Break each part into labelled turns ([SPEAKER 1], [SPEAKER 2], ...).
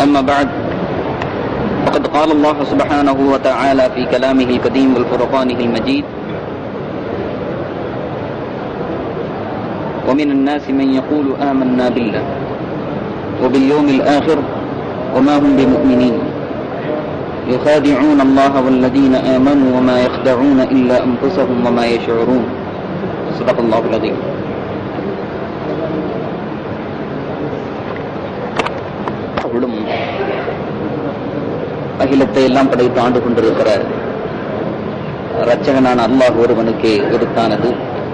[SPEAKER 1] أما بعد فقد قال الله سبحانه وتعالى في كلامه القديم والفرقانه المجيد ومن الناس من يقول آمنا بالله وباليوم الآخر وما هم بمؤمنين يخادعون الله والذين آمنوا وما يخدعون إلا أنفسهم وما يشعرون صدق الله العظيم அவளும் அகிலத்தை எல்லாம் படைத்து ஆண்டு கொண்டிருக்கிற ரச்சகனான அல்லாஹ் ஒருவனுக்கு எடுத்தானது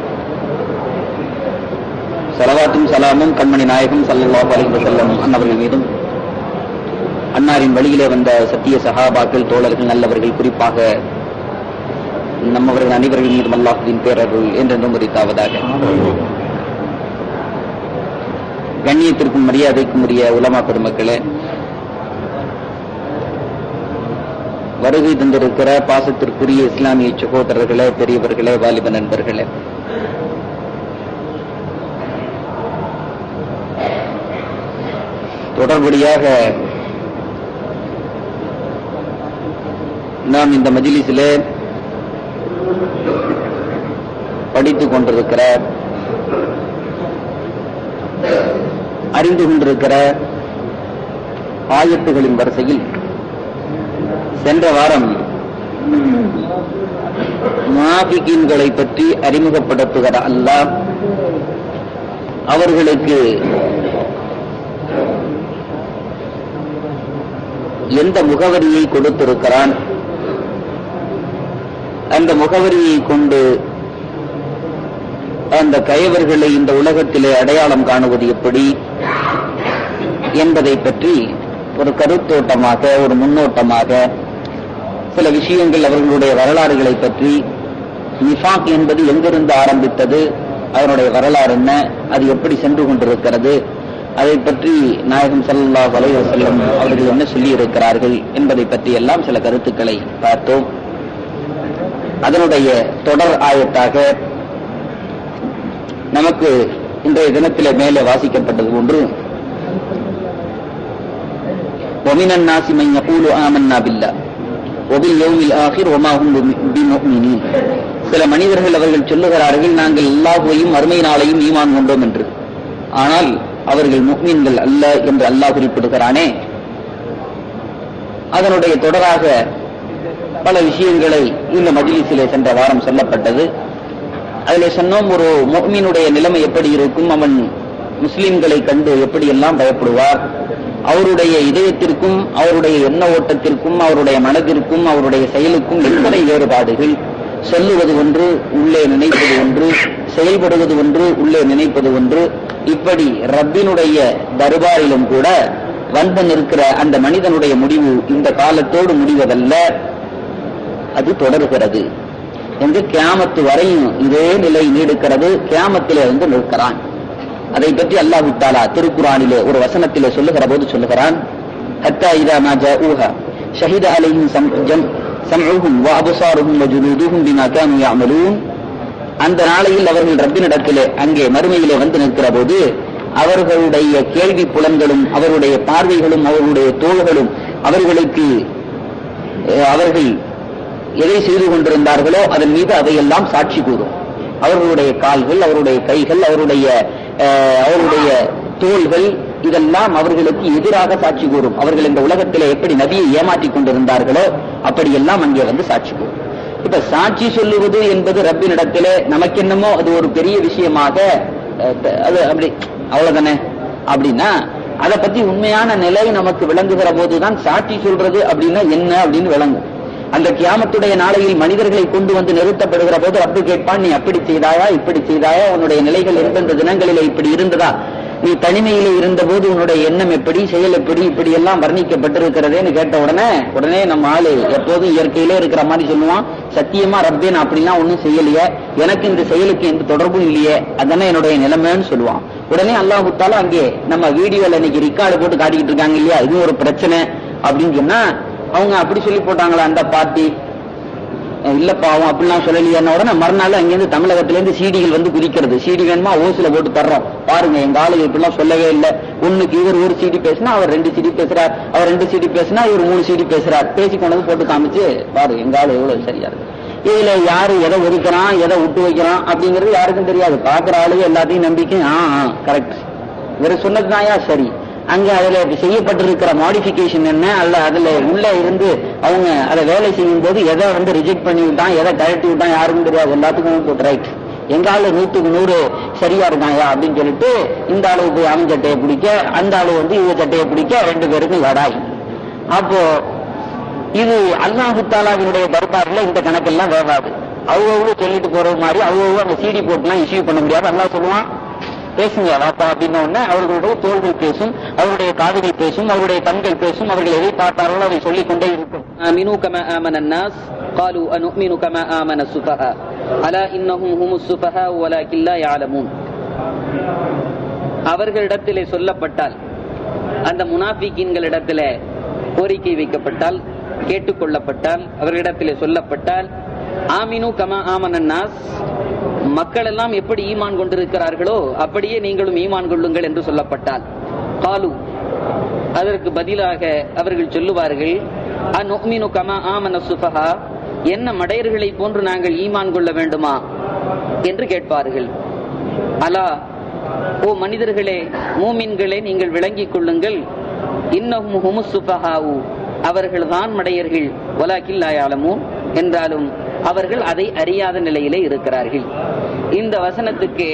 [SPEAKER 1] சலவாத்தும் சலாமும் கண்மணி நாயகம் சல்லல்லாஹு அலைஹி வஸல்லம் அன்னவர்கள் மீதும் அன்னாரின் வழியிலே வந்த சத்திய சகாபாக்கள் தோழர்கள் நல்லவர்கள் குறிப்பாக நம்மவர்கள் அனைவர்கள் மீதும் அல்லாஹுவின் பேரர்கள் என்றென்றும் உரித்தாவதாக கண்ணியத்திற்கும் மரியாதைக்கும் உரிய உலமா பெருமக்களே வருகை தந்திருக்கிற பாசத்திற்குரிய இஸ்லாமிய சகோதரர்களே பெரியவர்களே வாலிப நண்பர்களே தொடர்படியாக நாம் இந்த மஜிலிஸிலே படித்துக் கொண்டிருக்கிற அறிந்து கொண்டிருக்கிற ஆயத்துகளின் வரிசையில் சென்ற வாரம் முனாபிகீன்களை பற்றி அறிமுகப்படுத்துகிற அல்லாஹ் அவர்களுக்கு எந்த முகவரியை கொடுத்திருக்கிறான் அந்த முகவரியை கொண்டு அந்த கயவர்களை இந்த உலகத்திலே அடையாளம் காணுவது எப்படி என்பதை பற்றி ஒரு கருத்தோட்டமாக ஒரு முன்னோட்டமாக சில விஷயங்கள் அவர்களுடைய வரலாறுகளை பற்றி நிஃபாக் என்பது எங்கிருந்து ஆரம்பித்தது அதனுடைய வரலாறு என்ன அது எப்படி சென்று கொண்டிருக்கிறது அதை பற்றி நாயகம் சல்லா வலைய செல்லம் அவர்கள் என்ன சொல்லி இருக்கிறார்கள் என்பதை பற்றி எல்லாம் சில கருத்துக்களை பார்த்தோம் அதனுடைய தொடர் ஆயத்தாக நமக்கு இன்றைய தினத்திலே மேலே வாசிக்கப்பட்டது ஒன்று ومن الناس من يقول آمنا بالله وباليوم الآخر وما هم بمؤمنين சில மனிதர்கள் அவர்கள் சொல்லுகிறார்கள் நாங்கள் அல்லாஹுவையும் மறுமை நாளையும் ஈமான் கொண்டோம் என்று ஆனால் அவர்கள் முக்மீன்கள் அல்ல என்று அல்லாஹ் குறிப்பிடுகிறானே அதனுடைய தொடராக பல விஷயங்களை இந்த மஜிலிசிலே சென்ற வாரம் சொல்லப்பட்டது அதில் சொன்னோம் ஒரு முக்மீனுடைய நிலைமை எப்படி இருக்கும் அவன் முஸ்லிம்களை கண்டு எப்படியெல்லாம் பயப்படுவார் அவருடைய இதயத்திற்கும் அவருடைய எண்ண ஓட்டத்திற்கும் அவருடைய மனதிற்கும் அவருடைய செயலுக்கும் எத்தனை வேறுபாடுகள் சொல்லுவது ஒன்று உள்ளே நினைப்பது ஒன்று செயல்படுவது ஒன்று உள்ளே நினைப்பது ஒன்று இப்படி ரப்பினுடைய தர்பாரிலும் கூட வந்து நிற்கிற அந்த மனிதனுடைய முடிவு இந்த காலத்தோடு முடிவதல்ல அது தொடர்கிறது என்று கியாமத்து வரையும் இதே நிலை நீடிக்கிறது கியாமத்திலே வந்து நிற்கிறான் அதை பற்றி அல்லாஹு தாலா திருக்குறானிலே ஒரு வசனத்திலே சொல்லுகிற போது சொல்லுகிறான் ஹத்தா இதா மா ஜாஊஹா ஷஹித அலைஹிம் சம்உஹும் வ அப்சாருஹும் வ ஜுலூதுஹும் பிமா கானூ யஅமலூன் அந்த நாளையில் அவர்கள் ரப்பினிடத்திலே அங்கே மறுமையிலே வந்து நிற்கிற போது அவர்களுடைய கேள்வி புலன்களும் அவருடைய பார்வைகளும் அவர்களுடைய தோள்களும் அவர்களுக்கு அவர்கள் எதை செய்து கொண்டிருந்தார்களோ அதன் மீது அதையெல்லாம் சாட்சி கூறும் அவர்களுடைய கால்கள் அவருடைய கைகள் அவருடைய அவருடைய தோள்கள் இதெல்லாம் அவர்களுக்கு எதிராக சாட்சி கூறும் அவர்கள் இந்த உலகத்தில் எப்படி நபியை ஏமாற்றிக் கொண்டிருந்தார்களோ அப்படியெல்லாம் அங்கே வந்து சாட்சி கூறும் இப்ப சாட்சி சொல்லுவது என்பது ரப்பினிடத்திலே நமக்கு என்னமோ அது ஒரு பெரிய விஷயமாக அது அப்படி அவ்வளவுதானே அப்படின்னா அதை பத்தி உண்மையான நிலை நமக்கு விளங்குகிற போதுதான் சாட்சி சொல்றது அப்படின்னா என்ன அப்படின்னு விளங்கும் அந்த கியாமத்துடைய நாளையில் மனிதர்களை கொண்டு வந்து நிறுத்தப்படுகிற போது ரப்பு கேட்பான் நீ அப்படி செய்தாயா இப்படி செய்தாயா உன்னுடைய நிலைகள் இருந்த தினங்களிலே இப்படி இருந்ததா நீ தனிமையிலே இருந்த போது உன்னுடைய எண்ணம் எப்படி செயல் எப்படி இப்படி எல்லாம் வர்ணிக்கப்பட்டிருக்கிறதேன்னு கேட்ட உடனே உடனே நம்ம ஆளு எப்போதும் இயற்கையிலே இருக்கிற மாதிரி சொல்லுவான் சத்தியமா ரப்பே நான் அப்படிலாம் ஒன்றும் செய்யலையே எனக்கு இந்த செயலுக்கு எந்த தொடர்பும் இல்லையே அதானே என்னுடைய நிலைமைன்னு சொல்லுவான் உடனே அல்லாஹுத்தாலும் அங்கே நம்ம வீடியோல இன்னைக்கு ரிக்கார்டு போட்டு காட்டிக்கிட்டு இருக்காங்க இல்லையா இது ஒரு பிரச்சனை அப்படின்னு சொன்னா அவங்க அப்படி சொல்லி போட்டாங்களா அந்த பார்ட்டி இல்ல பாவம் அப்படிலாம் சொல்லலையான உடனே மறுநாள் அங்கிருந்து தமிழகத்துல இருந்து சீடிகள் வந்து குதிக்கிறது சீடி வேணுமா ஓசுல போட்டு தர்றோம் பாருங்க எங்க ஆளு இப்படிலாம் சொல்லவே இல்லை ஒண்ணுக்கு இவர் ஒரு சீடி பேசினா அவர் ரெண்டு சீடி பேசுறார் அவர் ரெண்டு சீடி பேசினா இவர் மூணு சீடி பேசுறார் பேசி கொண்டு வந்து போட்டு காமிச்சு பாரு எங்க ஆளு எவ்வளவு சரியா இருக்கு இதுல யாரு எதை ஒதுக்குறான் எதை விட்டு வைக்கிறான் அப்படிங்கிறது யாருக்கும் தெரியாது பாக்குற ஆளுங்க எல்லாத்தையும் நம்பிக்கை ஆ கரெக்ட் இவர் சொன்னதுதாயா சரி அங்க அதுல செய்யப்பட்டிருக்கிற மாடிஃபிகேஷன் என்ன அல்ல அதுல உள்ள இருந்து அவங்க அதை வேலை செய்யும் போது எதை வந்து ரிஜெக்ட் பண்ணி விட்டான் எதை கழட்டி விட்டான் யாருக்கும் தெரியாது எல்லாத்துக்கும் போட்டு ரைட் எங்க ஆளு நூத்துக்கு நூறு சரியா இருக்காயா அப்படின்னு சொல்லிட்டு இந்த ஆளு போய் அவன் சட்டையை பிடிக்க அந்த ஆளு வந்து இவ சட்டையை பிடிக்க ரெண்டு பேருக்கும் லடாய் அப்போ இது அல்லாஹு தாலாவினுடைய தர்பார்ல இந்த கணக்கெல்லாம் வேவாது அவங்க சொல்லிட்டு போறது மாதிரி அவங்க அந்த சிடி போட்டுலாம் இஷ்யூ பண்ண முடியாது அல்லாஹ் சொல்லுவான் பேசுங்க வாப்பா அப்படின்ன உடனே அவர்களுடைய தோள்கள் பேசும் அவருடைய காதுகள் பேசும் அவருடைய கண்கள் பேசும் அவர்கள் எதை பார்த்தார்களோ அதை சொல்லிக் கொண்டே இருக்கும்
[SPEAKER 2] آمنوا كما آمن الناس قالوا أنؤمن كما آمن السفهاء ألا إنهم هم السفهاء ولكن لا يعلمون அவர்களிடத்திலே சொல்லப்பட்டால் அந்த முனாஃபிக்கின்களிடத்திலே கோரிக்கை வைக்கப்பட்டால் கேட்டுக்கொள்ளப்பட்டால் அவர்களிடத்திலே சொல்லப்பட்டால் ஆமினு கமா ஆமனன்னாஸ் மக்கள் எல்லாம் எப்படி ஈமான் கொண்டிருக்கிறார்களோ அப்படியே நீங்களும் ஈமான் கொள்ளுங்கள் என்று சொல்லப்பட்டால் காலு அதற்கு பதிலாக அவர்கள் சொல்லுவார்கள் அந்நுக்மினு கமா ஆமன சுபஹா என்ன மடையர்களை போன்று நாங்கள் ஈமான் கொள்ள வேண்டுமா என்று கேட்பார்கள் அலா ஓ மனிதர்களே மூமின்களே நீங்கள் விளங்கிக் கொள்ளுங்கள் இன்னஹும் ஹுமுஸ் சுபஹாவு அவர்கள்தான் மடையர்கள் வலாக்கில்லாயாலமும் என்றாலும் அவர்கள் அதை அறியாத நிலையிலே இருக்கிறார்கள் இந்த வசனத்துக்கு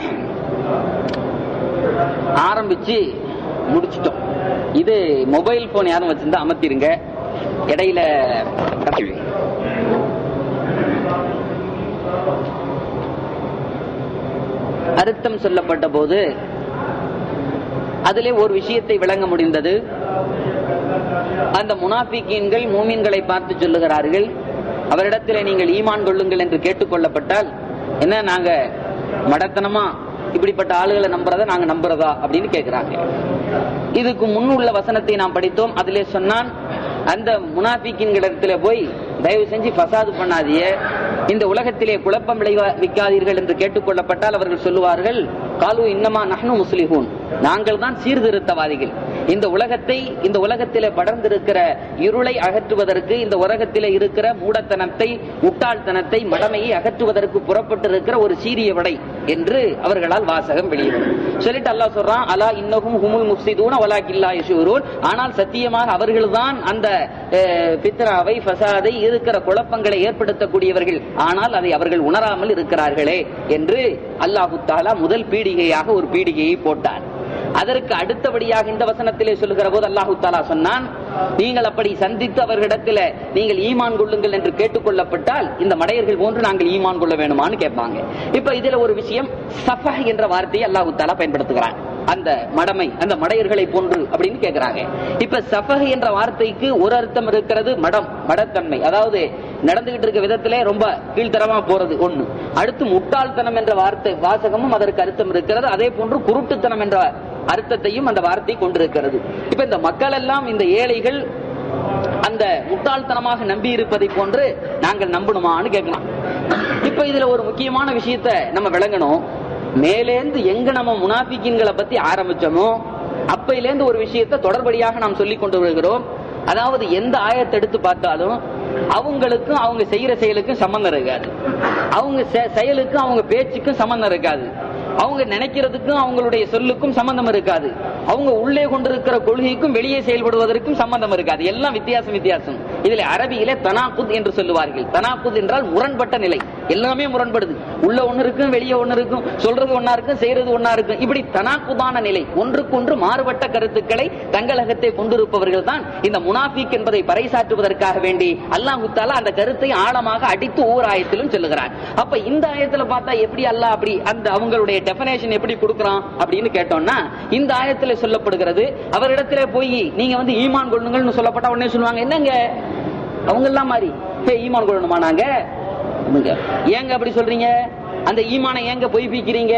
[SPEAKER 2] ஆரம்பிச்சு முடிச்சிட்டோம் இது மொபைல் போன் யாரும் வச்சிருந்தா அமர்த்திருங்க இடையில கத்தி வை. அர்த்தம் சொல்லப்பட்ட போது அதிலே ஒரு விஷயத்தை விளங்க முடிந்தது அந்த முனாஃபிக்கீன்கள் மூமின்களை பார்த்து சொல்லுகிறார்கள் அவரிடத்திலே நீங்கள் ஈமான் கொள்ளுங்கள் என்று கேட்டுக்கொள்ளப்பட்டால் என்ன நாங்க மடத்தனமா இப்படிப்பட்ட ஆளுகளை நம்புறதா நாங்க நம்புறதா அப்படின்னு கேட்கிறாங்க இதுக்கு முன்னுள்ள வசனத்தை நாம் படித்தோம் அதிலே சொன்னான் அந்த முனாஃபிக்கின்களிடத்துல போய் தயவு செஞ்சு ஃபசாது பண்ணாதிய இந்த உலகத்திலே குழப்பம் விளைவிக்காதீர்கள் என்று கேட்டுக்கொள்ளப்பட்டால் அவர்கள் சொல்லுவார்கள் காலு இன்னமா நஹ்னு முஸ்லிஹூன் நாங்கள் தான் சீர்திருத்தவாதிகள் இந்த உலகத்தை இந்த உலகத்திலே படர்ந்திருக்கிற இருளை அகற்றுவதற்கு இந்த உலகத்திலே இருக்கிற மூடத்தனத்தை முட்டாள்தனத்தை மடமையை அகற்றுவதற்கு புறப்பட்டிருக்கிற ஒரு சீரிய விடை என்று அவர்களால் வாசகம் வெளியிடும் சொல்லிட்டு அல்லாஹ் சொல்றான் அலா இன்னகும் ஹுமுல் முஃப்சிதூன வலாக்கில்லா யஷூரூன் ஆனால் சத்தியமாக அவர்கள்தான் அந்த அஹ், பித்ராவை ஃபசாதை இருக்கிற குழப்பங்களை ஏற்படுத்தக்கூடியவர்கள் ஆனால் அதை அவர்கள் உணராமல் இருக்கிறார்களே என்று அல்லாஹு தாலா முதல் பீடிகையாக ஒரு பீடிகையை போட்டார் அதற்கு அடுத்தபடியாக இந்த வசனத்திலே சொல்லுகிற போது அல்லாஹு தாலா சொன்னான் நீங்கள் அப்படி சந்தித்து அவர்களிடத்தில் நீங்கள் ஈமான் கொள்ளுங்கள் என்று கேட்டுக்கொள்ளப்பட்டால் இந்த மடையர்கள் போன்று நாங்கள் ஈமான் கொள்ள வேணுமான்னு கேட்பாங்க இப்ப இதுல ஒரு விஷயம் சஃபஹ் என்ற வார்த்தையை அல்லாஹு தாலா பயன்படுத்துகிறான் அந்த மடமை அந்த மடையர்களை போன்று அப்படின்னு கேட்கிறாங்க இப்ப சஃபஹ் என்ற வார்த்தைக்கு ஒரு அர்த்தம் இருக்கிறது மடம் மடத்தன்மை அதாவது நடந்துகிட்டு இருக்க விதத்திலே ரொம்ப கீழ்த்தரமா போறது ஒண்ணு அடுத்து முட்டாள்தனம் என்ற வார்த்தை வாசகமும் அதற்கு அர்த்தம் இருக்கிறது அதே போன்று குருட்டுத்தனம் என்ற அர்த்தத்தையும் அந்த வார்த்தை கொண்டிருக்கிறது இப்ப இந்த மக்கள் எல்லாம் இந்த ஏழைகள் அந்த முட்டாள்தனமாக நம்பி இருப்பதை போன்று நாங்கள் நம்பணுமான்னு கேட்கலாம் இப்ப இதுல ஒரு முக்கியமான விஷயத்த நம்ம விளங்கணும் மேலேந்து எங்க நம்ம முனாபிக்கின்களை பத்தி ஆரம்பிச்சோமோ அப்பையிலேந்து ஒரு விஷயத்தை தொடர்படியாக நாம் சொல்லிக் கொண்டு வருகிறோம் அதாவது எந்த ஆயத்தை எடுத்து பார்த்தாலும் அவங்களுக்கும் அவங்க செய்யற செயலுக்கும் சம்பந்தம் இருக்காது அவங்க செ- செயலுக்கும் அவங்க பேச்சுக்கும் சம்பந்தம் இருக்காது அவங்க நினைக்கிறதுக்கும் அவங்களுடைய சொல்லுக்கும் சம்பந்தம் இருக்காது அவங்க உள்ளே கொண்டிருக்கிற கொள்கைக்கும் வெளியே செயல்படுவதற்கும் சம்பந்தம் இருக்காது எல்லாம் வித்தியாசம் வித்தியாசம் இதுல அரபியில தனாக்குத் என்று சொல்லுவார்கள் தனாக்குத் என்றால் முரண்பட்ட நிலை எல்லாமே முரண்படுது உள்ள ஒண்ணு இருக்கும் வெளியே ஒண்ணு இருக்கும் சொல்றது ஒண்ணா இருக்கும் செய்யறது ஒண்ணா இருக்கும் இப்படி தனாக்குதான நிலை ஒன்றுக்கொன்று மாறுபட்ட கருத்துக்களை தங்களகத்தை கொண்டிருப்பவர்கள் தான் இந்த முனாஃபிக் என்பதை பறைசாற்றுவதற்காக வேண்டி அல்லாஹு தாலா அந்த கருத்தை ஆழமாக அடித்து ஒவ்வொரு ஆயத்திலும் சொல்லுகிறார் அப்ப இந்த ஆயத்துல பார்த்தா எப்படி அல்லாஹ் அப்படி அந்த அவங்களுடைய டெபனேஷன் எப்படி கொடுக்கறான் அப்படின்னு கேட்டோம்னா இந்த ஆயத்துல சொல்லப்படுகிறது அவரிடத்துல போய் நீங்க வந்து ஈமான் கொள்ளுங்கள்னு சொல்லப்பட்டா உடனே சொல்லுவாங்க என்னங்க அவங்க எல்லாம் மாதிரி "ஹே, ஈமான் கொள்ளணுமா நாங்க அப்படிங்க. ஏங்க அப்படி சொல்றீங்க அந்த ஈமானை ஏங்க பொய்ப்பிக்கிறீங்க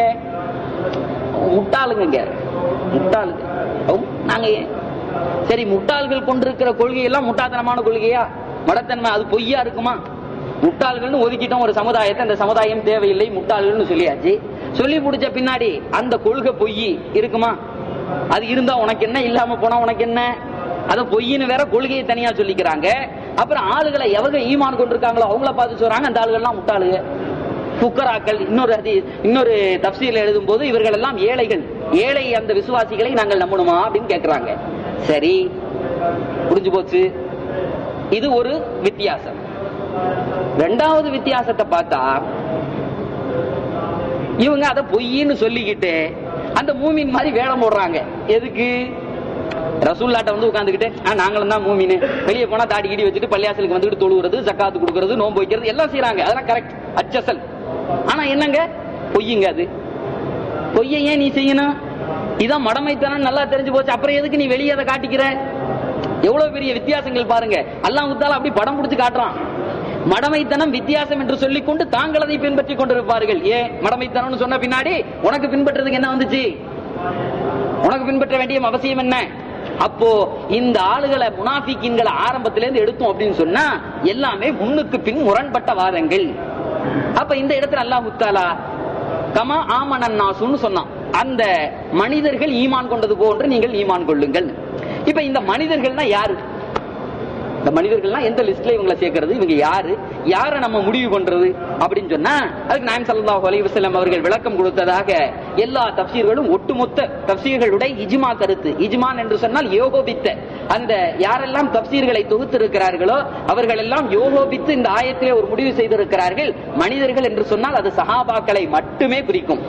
[SPEAKER 2] முட்டாளுங்க முட்டாளுங்க அவங்க, நாங்க ஏன் சரி முட்டாள்கள் கொண்டிருக்கிற கொள்கையெல்லாம் முட்டாள்தனமான கொள்கையா மடத்தன்மை அது பொய்யா இருக்குமா முட்டாள்கள்னு ஒதுக்கிட்டோம் ஒரு சமுதாயத்தை அந்த சமுதாயம் தேவையில்லை முட்டாள்கள்னு சொல்லியாச்சு சொல்லி முடிச்ச பின்னாடி அந்த கொள்கை பொய் இருக்குமா அது இருந்தா உனக்கு என்ன இல்லாம போனா உனக்கு என்ன அத பொய்ன்னு வேற கொள்கையை தனியா சொல்லிக்கிறாங்க அப்புறம் ஆளுகளை எவங்க ஈமான் கொண்டிருக்காங்களோ அவங்கள பார்த்து சொல்றாங்க அந்த ஆளுகள்லாம் முட்டாளுங்க புக்கராக்கள் இன்னொரு ஹதீஸ் இன்னொரு தப்சீல் எழுதும் போது இவர்கள் எல்லாம் ஏழைகள் ஏழை அந்த விசுவாசிகளை நாங்கள் நம்பணுமா அப்படின்னு கேக்குறாங்க சரி புரிஞ்சு போச்சு இது ஒரு வித்தியாசம் ரெண்டாவது வித்தியாசத்தை பார்த்தா இவங்க அத பொய்ன்னு சொல்லிக்கிட்டு அந்த மூமின் மாதிரி வேடம் போடுறாங்க எதுக்கு ரசூல்லாட்ட வந்து உட்காந்துக்கிட்டு நாங்களும் தான் மூமின் வெளியே போனா தாடி கிடி வச்சுட்டு பள்ளியாசலுக்கு வந்துட்டு தொழுகிறது ஜக்காத்து கொடுக்கறது நோன்பு வைக்கிறது எல்லாம் செய்யறாங்க அதெல்லாம் கரெக்ட் அச்சசல் ஆனா என்னங்க பொய்யுங்க அது பொய்யை ஏன் நீ செய்யணும் இதான் மடமைத்தனம் நல்லா தெரிஞ்சு போச்சு அப்புறம் எதுக்கு நீ வெளியே அதை காட்டிக்கிற எவ்வளவு பெரிய வித்தியாசங்கள் பாருங்க அல்லாஹ் முத்தால அப்படி படம் பிடிச்சு காட்டுறான் மடமைத்தனம் வித்தியாசம் என்று சொல்லிக் கொண்டு தாங்கள் அதை பின்பற்றி கொண்டிருப்பார்கள் ஏன் மடமைத்தனம்னு சொன்ன பின்னாடி உனக்கு பின்பற்றதுக்கு என்ன வந்துச்சு உனக்கு பின்பற்ற வேண்டிய அவசியம் என்ன அப்போ இந்த ஆளுகளை முனாஃபிக்கின்களை ஆரம்பத்திலிருந்து எடுத்தோம் அப்படின்னு சொன்னா எல்லாமே முன்னுக்கு பின் முரண்பட்ட வாதங்கள் அப்ப இந்த இடத்துல அல்லாஹ் முத்தாலா கமா ஆமனன் நாசுன்னு சொன்னான் அந்த மனிதர்கள் ஈமான் கொண்டது போன்று நீங்கள் ஈமான் கொள்ளுங்கள் இப்ப இந்த மனிதர்கள்னா யாரு இந்த மனிதர்கள்லாம் எந்த லிஸ்ட்ல இவங்களை சேர்க்கிறது இவங்க யாரு யாரை நம்ம முடிவு பண்றது அப்படின்னு சொன்னா அதுக்கு நாயம் சல்லாஹ் அலி வசல்லம் அவர்கள் விளக்கம் கொடுத்ததாக எல்லா தப்சீர்களும் ஒட்டுமொத்த தப்சீர்களுடைய இஜ்மா கருத்து இஜ்மான் என்று சொன்னால் யோகோபித்த அந்த யாரெல்லாம் தப்சீர்களை தொகுத்திருக்கிறார்களோ அவர்கள் எல்லாம் யோகோபித்து இந்த ஆயத்திலே ஒரு முடிவு செய்திருக்கிறார்கள் மனிதர்கள் என்று சொன்னால் அது சஹாபாக்களை மட்டுமே குறிக்கும்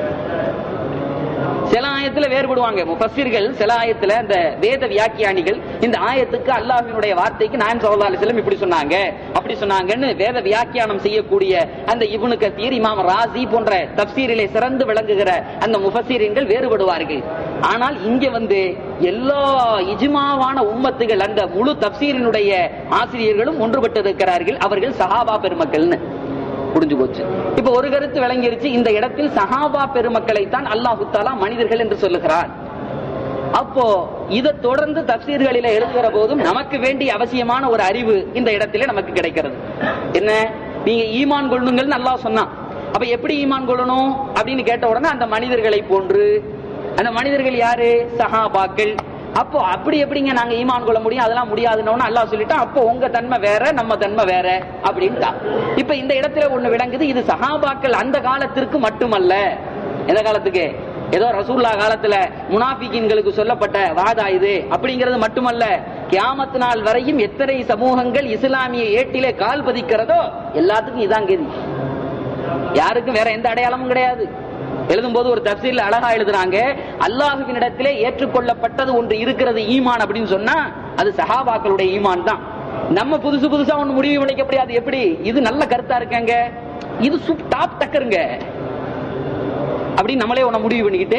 [SPEAKER 2] சில ஆயத்துல வேறுபடுவாங்க முஃபஸிர்கள் சில ஆயத்துல அந்த வேத வியாக்கியானிகள் இந்த ஆயத்துக்கு அல்லாஹ்வினுடைய வார்த்தைக்கு நாயம் சல்லா அலிஸ்லம் இப்படி சொன்னாங்க அப்படி சொன்னாங்கன்னு வேத வியாக்கியானம் செய்யக்கூடிய அந்த இப்னு கத்தீர் இமாம் ராசி போன்ற தப்சீரிலே சிறந்து விளங்குகிற அந்த முஃபஸீர்கள் வேறுபடுவார்கள் ஆனால் இங்க வந்து எல்லா இஜ்மாவான உம்மத்துகள் அந்த முழு தப்சீரினுடைய ஆசிரியர்களும் ஒன்றுபட்டு இருக்கிறார்கள் அவர்கள் சஹாபா பெருமக்கள்னு புரிஞ்சு போச்சு இப்ப ஒரு கருத்து விளங்கிருச்சு இந்த இடத்தில் சஹாபா பெருமக்களை தான் அல்லாஹு தாலா மனிதர்கள் என்று சொல்லுகிறார் அப்போ இதை தொடர்ந்து தப்சீர்களில எழுதுகிற போதும் நமக்கு வேண்டிய அவசியமான ஒரு அறிவு இந்த இடத்திலே நமக்கு கிடைக்கிறது என்ன நீங்க ஈமான் கொள்ளுங்கள் அல்லாஹ் சொன்னான் அப்ப எப்படி ஈமான் கொள்ளணும் அப்படின்னு கேட்ட உடனே அந்த மனிதர்களை போன்று அந்த மனிதர்கள் யாரு சஹாபாக்கள் அப்போ அப்படி எப்படிங்க நாங்க ஈமான் கொள்ள முடியும் அதெல்லாம் முடியாதுன்னு அல்லாஹ் சொல்லிட்டான் அப்போ உங்க தன்மை வேற நம்ம தன்மை வேற அப்படின்ட்டா இப்ப இந்த இடத்துல ஒண்ணு விளங்குது இது சஹாபாக்கள் அந்த காலத்திற்கு மட்டுமல்ல எந்த காலத்துக்கு ஏதோ ரசூல்லா காலத்துல முனாபிக்கின்களுக்கு சொல்லப்பட்ட வாதா இது அப்படிங்கிறது மட்டுமல்ல கியாமத்து நாள் வரையும் எத்தனை சமூகங்கள் இஸ்லாமிய ஏட்டிலே கால் பதிக்கிறதோ எல்லாத்துக்கும் இதான் கதி யாருக்கும் வேற எந்த அடையாளமும் கிடையாது எழுதும் போது ஒரு தப்சீல் அழகா எழுதுறாங்க அல்லாஹுவின் இடத்திலே ஏற்றுக்கொள்ளப்பட்டது ஒன்று இருக்கிறது ஈமான் அப்படின்னு சொன்னா அது சஹாபாக்களுடைய ஈமான் தான் நம்ம புதுசு புதுசா ஒண்ணு முடிவு பண்ணிக்க முடியாது எப்படி இது நல்ல கருத்தா இருக்காங்க இது சுப் டாப் டக்கருங்க அப்படின்னு நம்மளே உன்னை முடிவு பண்ணிக்கிட்டு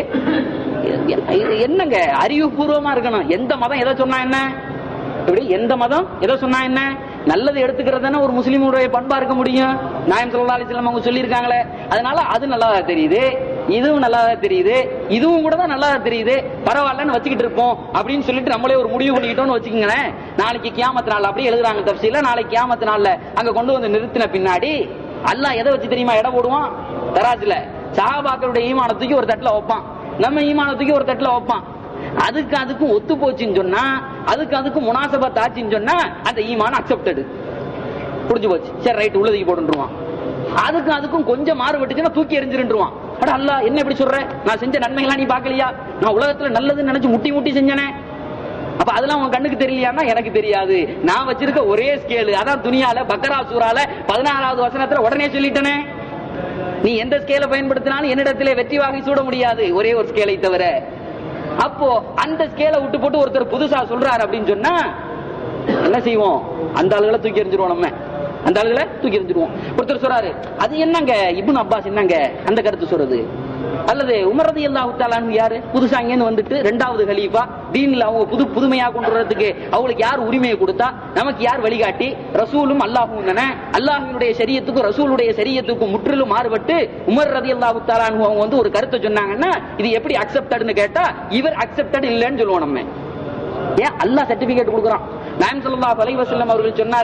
[SPEAKER 2] இது என்னங்க அறிவுபூர்வமா இருக்கணும் எந்த மதம் எதை சொன்னா என்ன இப்படி எந்த மதம் எதை சொன்னா என்ன நல்லது எடுத்துக்கிறது தானே ஒரு முஸ்லீமுடைய பண்பா இருக்க முடியும் நாயம் சொல்லா அலிஸ்லாம் அவங்க சொல்லியிருக்காங்களே அதனால அது நல்லதா தெரியுது இதுவும் நல்லதா தெரியுது இதுவும் கூட தான் நல்லதா தெரியுது பரவாயில்லன்னு வச்சுக்கிட்டு இருப்போம் அப்படின்னு சொல்லிட்டு நம்மளே ஒரு முடிவு பண்ணிக்கிட்டோம்னு வச்சுக்கோங்களேன் நாளைக்கு கியாமத்து நாள் அப்படியே எழுதுறாங்க தப்சீல நாளைக்கு கியாமத்து நாள்ல அங்க கொண்டு வந்து நிறுத்தின பின்னாடி அல்லாஹ் எதை வச்சு தெரியுமா இடம் போடுவான் தராஜுல சஹாபாக்களுடைய ஈமானத்துக்கு ஒரு தட்டுல வைப்பான் நம்ம ஈமானத்துக்கு ஒரு தட்டுல வைப்பான் அதுக்கு அதுக்கும் ஒத்து போச்சுன்னு சொன்னா அதுக்கு அதுக்கும் முனாசபத் ஆச்சுன்னு சொன்னா அந்த ஈமான் அக்செப்டடு புரிஞ்சு போச்சு சரி ரைட் உள்ளதுக்கு போட்டுருவான் அதுக்கு அதுக்கும் கொஞ்சம் மாறுபட்டுச்சுன்னா தூக்கி எரிஞ்சிருவான் அட அல்ல என்ன இப்படி சொல்ற நான் செஞ்ச நன்மைகளா நீ பாக்கலையா நான் உலகத்துல நல்லதுன்னு நினைச்சு முட்டி முட்டி செஞ்சனே அப்ப அதெல்லாம் உன் கண்ணுக்கு தெரியலையான்னா எனக்கு தெரியாது நான் வச்சிருக்க ஒரே ஸ்கேலு அதான் துணியால பக்கரா சூறால பதினாறாவது வசனத்துல உடனே சொல்லிட்டனே நீ எந்த ஸ்கேலை பயன்படுத்தினாலும் என்னிடத்திலே வெற்றி வாகை சூட முடியாது ஒரே ஒரு ஸ்கேலை தவிர அப்போ அந்த ஸ்கேலை விட்டு போட்டு ஒருத்தர் புதுசா சொல்றாரு அப்படின்னு சொன்னா என்ன செய்வோம் அந்த ஆளுகளை தூக்கி எறிஞ்சிருவோம் நம்ம அந்த ஆளுகளை தூக்கி எறிஞ்சிருவோம் ஒருத்தர் சொல்றாரு அது என்னங்க இப்னு அப்பாஸ் என்னங்க அந்த கருத்து சொல்றது அல்லது உமரது அல்லாஹு தாலான்னு யாரு புதுசா இங்கேருந்து வந்துட்டு ரெண்டாவது கலீஃபா தீன்ல அவங்க புது புதுமையா கொண்டு வர்றதுக்கு அவங்களுக்கு யார் உரிமையை கொடுத்தா நமக்கு யார் வழிகாட்டி ரசூலும் அல்லாஹும் தானே அல்லாஹினுடைய சரியத்துக்கும் ரசூலுடைய சரியத்துக்கும் முற்றிலும் மாறுபட்டு உமர் ரதி அல்லாஹு தாலான்னு அவங்க வந்து ஒரு கருத்தை சொன்னாங்கன்னா இது எப்படி அக்செப்டட்னு கேட்டா இவர் அக்செப்டட் இல்லைன்னு சொல்லுவோம் நம்ம ஏன் அல்லாஹ் சர்டிபிகேட் கொடுக்குறான் நாயம் ஸல்லல்லாஹு அலைஹி வஸல்லம் அவர்கள் சொன்னார்கள்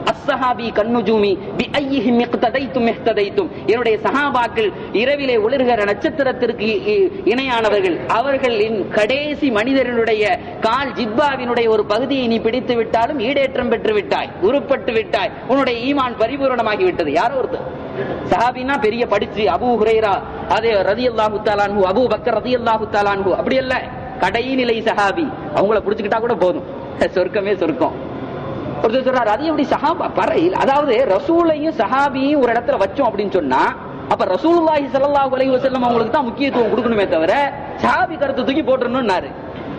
[SPEAKER 2] அஸ்ஸஹாபி கண்ணுஜூமி பி ஐயிஹிம் இக்ததைத்தும் இஹ்ததைத்தும் என்னுடைய சஹாபாக்கள் இரவிலே ஒளிர்கிற நட்சத்திரத்திற்கு இ- இணையானவர்கள் அவர்களின் கடைசி மனிதர்களுடைய கால் ஜிப்பாவினுடைய ஒரு பகுதியை நீ பிடித்து விட்டாலும் ஈடேற்றம் பெற்று விட்டாய் உருப்பட்டு விட்டாய் உன்னுடைய ஈமான் பரிபூரணமாகி விட்டது யாரோ ஒருத்தர் சஹாபினா பெரிய படிச்சு அபூ ஹுரைரா அதே ரதியல்லாஹு தாலான்ஹு அபூ பக்கர் ரதியல்லாஹு தாலான்ஹு அப்படி அல்ல கடைநிலை சஹாபி அவங்கள புடிச்சுக்கிட்டா கூட போதும் சொர்க்கமே சொர்க்கம் ஒருத்தர் சொல்றாரு அது எப்படி சஹாபா பறையில் அதாவது ரசூலையும் சஹாபியும் ஒரு இடத்துல வச்சோம் அப்படின்னு சொன்னா அப்ப ரசூலுல்லாஹி ஸல்லல்லாஹு அலைஹி வஸல்லம் அவங்களுக்கு தான் முக்கியத்துவம் கொடுக்கணுமே தவிர சஹாபி கருத்து தூக்கி போட்டுறணும்னாரு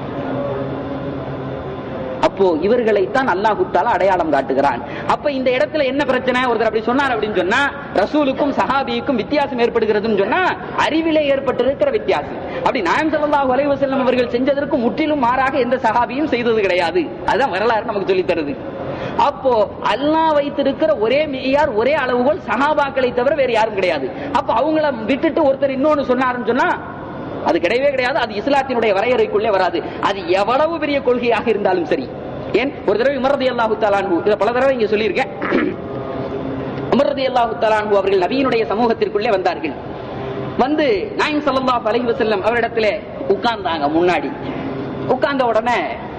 [SPEAKER 2] அப்போ இவர்களைத்தான் அல்லாஹு தாலா அடையாளம் காட்டுகிறான் அப்ப இந்த இடத்துல என்ன பிரச்சனை ஒருத்தர் அப்படி சொன்னார் அப்படின்னு சொன்னா ரசூலுக்கும் சஹாபிக்கும் வித்தியாசம் ஏற்படுகிறதுன்னு சொன்னா அறிவிலே ஏற்பட்டிருக்கிற வித்தியாசம் அப்படி நாயம் ஸல்லல்லாஹு அலைஹி வஸல்லம் அவர்கள் செஞ்சதற்கு முற்றிலும் மாறாக எந்த சஹாபியும் செய்தது கிடையாது அதுதான் வரலாறு நமக்கு சொல்லி தருது அப்போ அல்லாஹ் வைத்திருக்கிற ஒரே மெய்யார் ஒரே அளவுகோல் சஹாபாக்களை தவிர வேற யாரும் கிடையாது அப்ப அவங்கள விட்டுட்டு ஒருத்தர் இன்னொன்னு சொன்னாருன்னு சொன்னா அது கிடையவே கிடையாது அது இஸ்லாத்தினுடைய வரையறைக்குள்ளே வராது அது எவ்வளவு பெரிய கொள்கையாக இருந்தாலும் சரி ஏன் ஒரு தடவை உமரதி அல்லாஹு தாலான்ஹு இதை பல தடவை இங்க சொல்லியிருக்கேன் உமரதி அல்லாஹு தாலான்ஹு அவர்கள் நபியினுடைய சமூகத்திற்குள்ளே வந்தார்கள் வந்து நாயம் ஸல்லல்லாஹு அலைஹி வஸல்லம் அவரிடத்துல உட்கார்ந்தாங்க முன்னாடி உட்கார்ந்த உடனே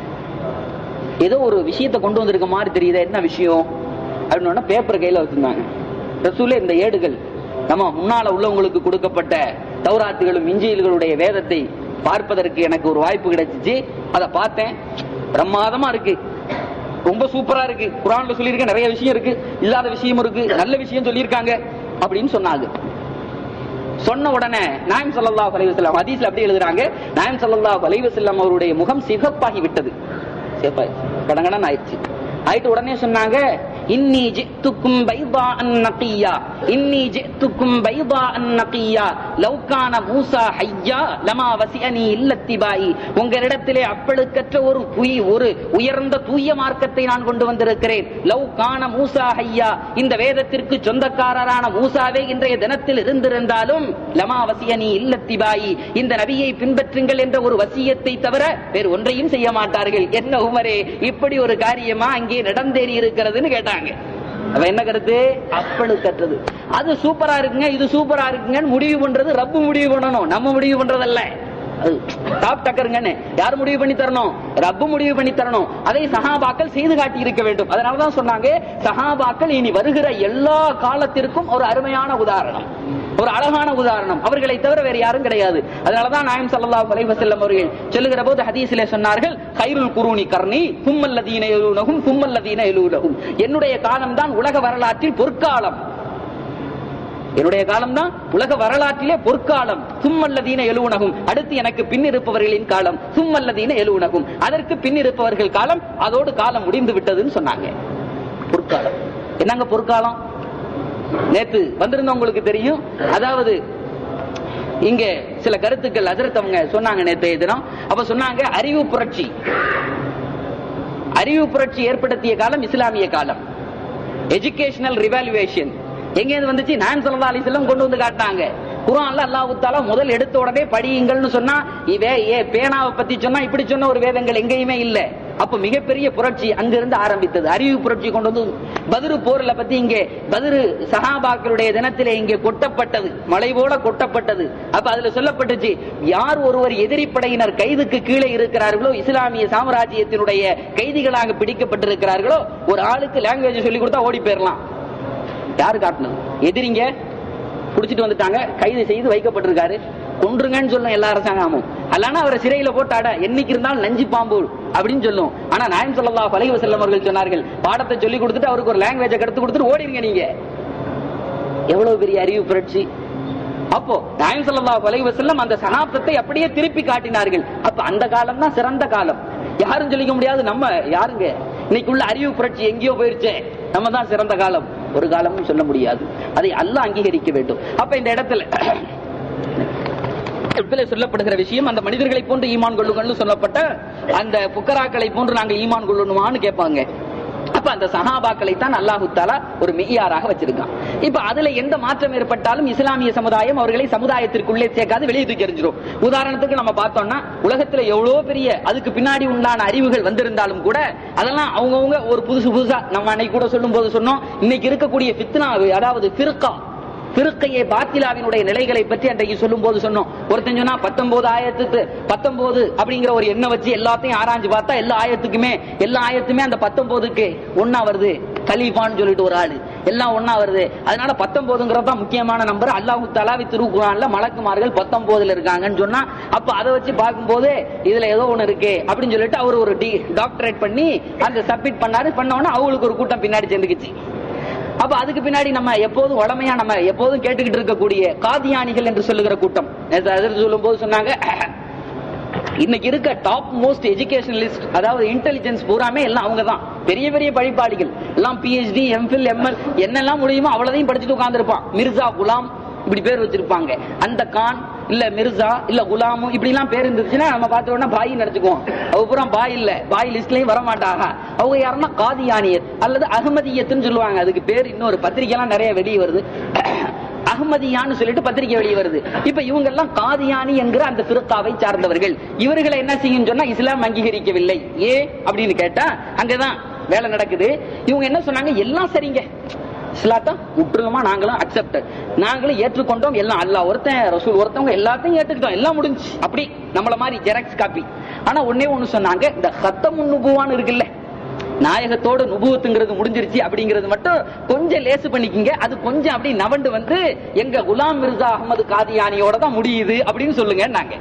[SPEAKER 2] ஏதோ ஒரு விஷயத்தை கொண்டு வந்திருக்க மாதிரி தெரியுது என்ன விஷயம் அப்படின்னு உடனே பேப்பர் கையில வச்சிருந்தாங்க ரசூலே இந்த ஏடுகள் நம்ம முன்னால உள்ளவங்களுக்கு கொடுக்கப்பட்ட தௌராத்துகளும் இஞ்சியல்களுடைய வேதத்தை பார்ப்பதற்கு எனக்கு ஒரு வாய்ப்பு கிடைச்சிச்சு அதை பார்த்தேன் பிரமாதமா இருக்கு ரொம்ப சூப்பரா இருக்கு குரான்ல சொல்லியிருக்க நிறைய விஷயம் இருக்கு இல்லாத விஷயம் இருக்கு நல்ல விஷயம் சொல்லியிருக்காங்க அப்படின்னு சொன்னாங்க சொன்ன உடனே நாயம் ஸல்லல்லாஹு அலைஹி வஸல்லம் ஹதீஸ்ல அப்படி எழுதுறாங்க நாயம் ஸல்லல்லாஹு அலைஹி வஸல்லம் அவருடைய முகம் சிகப்பாகி விட்டது சிகப்பாயிருச்சு கடங்கடன் ஆயிடுச்சு ஆயிட்டு உடனே சொன்னாங்க இன்னி ஜித்துக்கும் பைதா நகியா இன்னி ஜித்துக்கும் பைதா நகியா லவ்கான மூசா ஹையா லமா வசியனி இல்லத்திபாயி உங்களிடத்திலே அப்பழுக்கற்ற ஒரு புய் ஒரு உயர்ந்த தூய மார்க்கத்தை நான் கொண்டு வந்திருக்கிறேன் லவ் கான மூசா ஹையா இந்த வேதத்திற்கு சொந்தக்காரரான மூசாவே இன்றைய தினத்தில் இருந்திருந்தாலும் லமா வசியனி இல்லத்திபாயி இந்த நபியை பின்பற்றுங்கள் என்ற ஒரு வசியத்தை தவிர வேறு ஒன்றையும் செய்ய மாட்டார்கள் என்ன உமரே இப்படி ஒரு காரியமா அங்கே நடந்தேறி இருக்கிறதுன்னு கேட்டாங்க அவ என்ன கருத்து அப்பழுக்கற்றது அது சூப்பரா இருக்குங்க இது சூப்பரா இருக்குங்கன்னு முடிவு பண்றது ரப்பு முடிவு பண்ணணும் நம்ம முடிவு பண்றதல்ல அது டாப் டக்கருங்கன்னு யார் முடிவு பண்ணி தரணும் ரப்பு முடிவு பண்ணி தரணும் அதை சஹாபாக்கள் செய்து காட்டி இருக்க வேண்டும் அதனாலதான் சொன்னாங்க சஹாபாக்கள் இனி வருகிற எல்லா காலத்திற்கும் ஒரு அருமையான உதாரணம் ஒரு அழகான உதாரணம் அவர்களை தவிர வேற யாரும் கிடையாது அதனாலதான் நாயம் ஸல்லல்லாஹு அலைஹி வஸல்லம் அவர்கள் சொல்லுகிற போது ஹதீஸிலே சொன்னார்கள் கைருல் குருனி கர்ணி தும்மல்லதீன எலூனகும் தும்மல்லதீன எலூனகும் என்னுடைய காலம் தான் உலக வரலாற்றில் பொற்காலம் என்னுடைய காலம் தான் உலக வரலாற்றிலே பொற்காலம் சும்மல்லதீன எழுவுனகும் அடுத்து எனக்கு பின் இருப்பவர்களின் காலம் சும்மல்லதீன எழுவுனகும் அதற்கு பின் இருப்பவர்கள் காலம் அதோடு காலம் முடிந்து விட்டதுன்னு சொன்னாங்க பொற்காலம் என்னங்க பொற்காலம் நேத்து வந்திருந்தவங்களுக்கு தெரியும் அதாவது இங்க சில கருத்துக்கள் அதிர்த்து அவங்க சொன்னாங்க நேற்றைய தினம் அப்ப சொன்னாங்க அறிவு புரட்சி அறிவு புரட்சி ஏற்படுத்திய காலம் இஸ்லாமிய காலம் எஜுகேஷனல் ரிவாலுவேஷன் எங்க இருந்து வந்துச்சு நான் சொல்லா அலிசல்லம் கொண்டு வந்து காட்டாங்க குரான்ல அல்லாஹு தாலா முதல் எடுத்த உடனே படியுங்கள்னு சொன்னா இவே ஏ பேனாவை பத்தி சொன்னா இப்படி சொன்ன ஒரு வேதங்கள் எங்கேயுமே இல்ல அப்ப மிகப்பெரிய புரட்சி அங்கிருந்து ஆரம்பித்தது அறிவு புரட்சி கொண்டு வந்து பதிரு போர்ல பத்தி இங்கே பதிரு சஹாபாக்களுடைய தினத்திலே இங்கே கொட்டப்பட்டது மலை போல கொட்டப்பட்டது அப்ப அதுல சொல்லப்பட்டுச்சு யார் ஒருவர் எதிரி படையினர் கைதுக்கு கீழே இருக்கிறார்களோ இஸ்லாமிய சாம்ராஜ்யத்தினுடைய கைதிகளாக பிடிக்கப்பட்டிருக்கிறார்களோ ஒரு ஆளுக்கு லாங்குவேஜ் சொல்லி கொடுத்தா ஓடி போயிடலாம் யாரு காட்டணும் எதிரிங்க புடிச்சிட்டு வந்துட்டாங்க கைது செய்து வைக்கப்பட்டிருக்காரு கொன்றுங்கன்னு சொல்லும் எல்லா அரசாங்கமும் அல்லனா அவரை சிறையில போட்டாட என்னைக்கு இருந்தாலும் நஞ்சு பாம்பு அப்படின்னு சொல்லும் ஆனா நாயம் சொல்லல்லா பழகி செல்லம் அவர்கள் சொன்னார்கள் பாடத்தை சொல்லி கொடுத்துட்டு அவருக்கு ஒரு லாங்குவேஜை கருத்து கொடுத்துட்டு ஓடிடுங்க நீங்க எவ்வளவு பெரிய அறிவு புரட்சி அப்போ நாயம் சல்லா அலைஹி வஸல்லம் அந்த சகாப்தத்தை அப்படியே திருப்பி காட்டினார்கள் அப்ப அந்த காலம் தான் சிறந்த காலம் யாரும் சொல்லிக்க முடியாது நம்ம யாருங்க இன்னைக்குள்ள அறிவு புரட்சி எங்கேயோ போயிருச்சே நம்ம தான் சிறந்த காலம் ஒரு காலமும் சொல்ல முடியாது அதை அல்லாஹ் அங்கீகரிக்க வேண்டும் அப்ப இந்த இடத்துல இடத்துல சொல்லப்படுகிற விஷயம் அந்த மனிதர்களை போன்று ஈமான் கொள்ளுங்கள்னு சொல்லப்பட்ட அந்த புக்கராக்களை போன்று நாங்கள் ஈமான் கொள்ளணுமான்னு கேட்பாங்க அப்ப அப்ப அந்த சஹாபாக்களை தான் அல்லாஹு தாலா ஒரு மெய்யாராக வச்சிருக்கான் இப்ப அதுல எந்த மாற்றம் ஏற்பட்டாலும் இஸ்லாமிய சமுதாயம் அவர்களை சமுதாயத்திற்குள்ளே சேர்க்காது வெளியே தூக்கி எறிஞ்சிரும் உதாரணத்துக்கு நம்ம பார்த்தோம்னா உலகத்துல எவ்வளவு பெரிய அதுக்கு பின்னாடி உண்டான அறிவுகள் வந்திருந்தாலும் கூட அதெல்லாம் அவங்கவுங்க ஒரு புதுசு புதுசா நம்ம அன்னைக்கு கூட சொல்லும் போது சொன்னோம் இன்னைக்கு இருக்கக்கூடிய ஃபித்னா அதாவது ஃபிர்கா பிறக்கையே பாத்திலாவினுடைய நிலைகளை பற்றி அன்றைக்கு சொல்லும் போது சொன்னோம் ஒருத்தன் சொன்னா பத்தொன்பது ஆயிரத்துக்கு பத்தொன்பது அப்படிங்கிற ஒரு எண்ணம் வச்சு எல்லாத்தையும் ஆராய்ஞ்சு பார்த்தா எல்லா ஆயத்துக்குமே எல்லா ஆயத்துமே அந்த பத்தொன்பதுக்கு ஒன்னா வருது கலீஃபான்னு சொல்லிட்டு ஒரு ஆளு எல்லாம் ஒன்னா வருது அதனால பத்தொன்பதுங்கிறது தான் முக்கியமான நம்பர் அல்லாஹு தலாவி திருக்குறான்ல மலக்குமார்கள் பத்தொன்பதுல இருக்காங்கன்னு சொன்னா அப்ப அதை வச்சு பார்க்கும்போது இதுல ஏதோ ஒண்ணு இருக்கு அப்படின்னு சொல்லிட்டு அவர் ஒரு டாக்டரேட் பண்ணி அந்த சப்மிட் பண்ணாரு பண்ண உடனே அவங்களுக்கு ஒரு கூட்டம் பின்னாடி சேர்ந்துக்குச்சு அப்ப அதுக்கு பின்னாடி நம்ம எப்போதும் வளமையா நம்ம எப்போதும் கேட்டுக்கிட்டு இருக்கக்கூடிய காதியானிகள் என்று சொல்லுகிற கூட்டம் சொல்லும் போது சொன்னாங்க இன்னைக்கு இருக்க டாப் மோஸ்ட் எஜுகேஷனலிஸ்ட் அதாவது இன்டெலிஜென்ஸ் பூராமே எல்லாம் அவங்க தான் பெரிய பெரிய படிப்பாளிகள் எல்லாம் பிஹெச்டி எம்ஃபில் எம்எல் என்னெல்லாம் முடியுமோ அவ்வளதையும் படிச்சுட்டு உட்கார்ந்துருப்பான் மிர்சா குலாம் இப்படி பேர் வச்சிருப்பாங்க அந்த கான் இல்ல மிர்சா இல்ல குலாமு இப்படி எல்லாம் பேர் இருந்துச்சுன்னா நம்ம பார்த்த உடனே பாய் நினைச்சுக்குவோம் அவங்க பூரா பாய் இல்ல பாய் லிஸ்ட்லயும் வர மாட்டாங்க அவங்க யாருன்னா காதியானியத் அல்லது அகமதியத்துன்னு சொல்லுவாங்க அதுக்கு பேர் இன்னொரு பத்திரிக்கை எல்லாம் நிறைய வெளியே வருது அகமதியான்னு சொல்லிட்டு பத்திரிகை வெளியே வருது இப்ப இவங்க எல்லாம் காதியானி என்கிற அந்த பிறக்காவை சார்ந்தவர்கள் இவர்களை என்ன செய்யும் சொன்னா இஸ்லாம் அங்கீகரிக்கவில்லை ஏ அப்படின்னு கேட்டா அங்கதான் வேலை நடக்குது இவங்க என்ன சொன்னாங்க எல்லாம் சரிங்க இஸ்லாத்தா முற்றிலுமா நாங்களும் அக்செப்ட் நாங்களும் ஏற்றுக்கொண்டோம் எல்லாம் அல்லாஹ் ஒருத்தன் ரசூல் ஒருத்தவங்க எல்லாத்தையும் ஏற்றுக்கிட்டோம் எல்லாம் முடிஞ்சு அப்படி நம்மள மாதிரி ஜெராக்ஸ் காப்பி ஆனா ஒன்னே ஒண்ணு சொன்னாங்க இந்த ஹத்தம் நுபுவான்னு இருக்குல்ல நாயகத்தோட நுபுவத்துங்கிறது முடிஞ்சிருச்சு அப்படிங்கிறது மட்டும் கொஞ்சம் லேசு பண்ணிக்கிங்க அது கொஞ்சம் அப்படி நவண்டு வந்து எங்க குலாம் மிர்சா அகமது காதியானியோட தான் முடியுது அப்படின்னு சொல்லுங்க நாங்க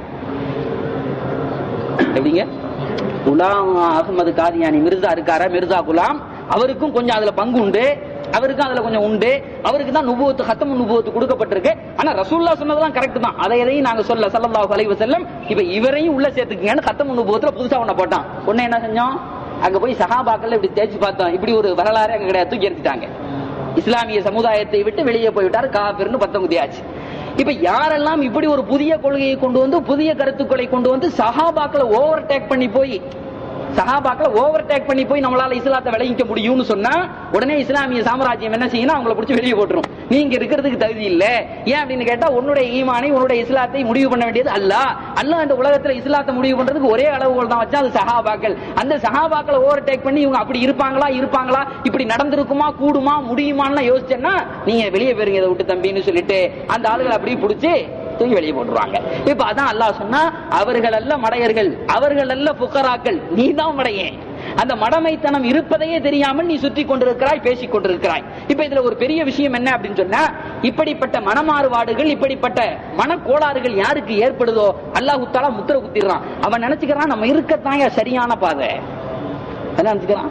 [SPEAKER 2] எப்படிங்க குலாம் அகமது காதியானி மிர்சா இருக்காரா மிர்சா குலாம் அவருக்கும் கொஞ்சம் அதுல பங்கு உண்டு அவருக்கும் அதுல கொஞ்சம் உண்டு அவருக்கு தான் நுபுவத்து ஹத்தம் நுபுவத்து கொடுக்கப்பட்டிருக்கு ஆனா ரசூல்லா சொன்னதெல்லாம் கரெக்ட் தான் அதை எதையும் நாங்க சொல்ல சல்லல்லாஹு அலைஹி வஸல்லம் இப்ப இவரையும் உள்ள சேர்த்துக்கங்கன்னு ஹத்தம் நுபுவத்துல புதுசா ஒண்ண போட்டான் ஒண்ணு என்ன செஞ்சோம் அங்க போய் சஹாபாக்கள் இப்படி தேய்ச்சி பார்த்தோம் இப்படி ஒரு வரலாறு அங்க கிடையாது தூக்கி எடுத்துட்டாங்க இஸ்லாமிய சமுதாயத்தை விட்டு வெளியே போய்விட்டார் காபிர்னு பத்தொன்பதியாச்சு இப்ப யாரெல்லாம் இப்படி ஒரு புதிய கொள்கையை கொண்டு வந்து புதிய கருத்துக்களை கொண்டு வந்து சஹாபாக்களை ஓவர் டேக் பண்ணி போய் சஹாபாக்களை ஓவர் டேக் பண்ணி போய் நம்மளால இஸ்லாத்தை விளைவிக்க முடியும்னு சொன்னா உடனே இஸ்லாமிய சாம்ராஜ்யம் என்ன செய்யணும் அவங்கள பிடிச்சி வெளியே போட்டுரும் நீங்க இருக்கிறதுக்கு தகுதி இல்ல ஏன் அப்படின்னு கேட்டா உன்னுடைய ஈமானை உன்னுடைய இஸ்லாத்தை முடிவு பண்ண வேண்டியது அல்ல அல்ல இந்த உலகத்துல இஸ்லாத்தை முடிவு பண்றதுக்கு ஒரே அளவுகள் தான் வச்சா அது சஹாபாக்கள் அந்த சஹாபாக்களை ஓவர் டேக் பண்ணி இவங்க அப்படி இருப்பாங்களா இருப்பாங்களா இப்படி நடந்திருக்குமா கூடுமா முடியுமான்னு யோசிச்சேன்னா நீங்க வெளியே போயிருங்க இதை விட்டு தம்பின்னு சொல்லிட்டு அந்த ஆளுகளை அப்படியே பிடிச்சி தூக்கி வெளியே போட்டுருவாங்க இப்ப அதான் அல்லாஹ் சொன்னா அவர்கள் அல்ல மடையர்கள் அவர்கள் அல்ல புக்கராக்கள் நீ தான் மடையன் அந்த மடமைத்தனம் இருப்பதையே தெரியாமல் நீ சுற்றி கொண்டிருக்கிறாய் பேசிக் கொண்டிருக்கிறாய் இப்ப இதுல ஒரு பெரிய விஷயம் என்ன அப்படின்னு சொன்னா இப்படிப்பட்ட மனமாறுபாடுகள் இப்படிப்பட்ட மனக்கோளாறுகள் யாருக்கு ஏற்படுதோ அல்லாஹ் தாலா முத்திர குத்திடுறான் அவன் நினைச்சுக்கிறான் நம்ம இருக்கத்தான் சரியான பாதை என்ன நினைச்சுக்கிறான்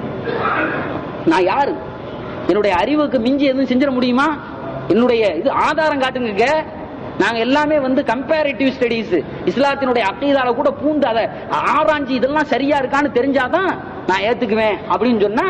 [SPEAKER 2] நான் யாரு என்னுடைய அறிவுக்கு மிஞ்சி எதுவும் செஞ்சிட முடியுமா என்னுடைய இது ஆதாரம் காட்டுங்க நாங்க எல்லாமே வந்து கம்பேரிட்டிவ் ஸ்டடிஸ் இஸ்லாத்தினுடைய அக்கீதால கூட பூந்து அதை ஆராய்ஞ்சு இதெல்லாம் சரியா இருக்கான்னு தெரிஞ்சாதான் நான் ஏத்துக்குவேன் அப்படின்னு சொன்னா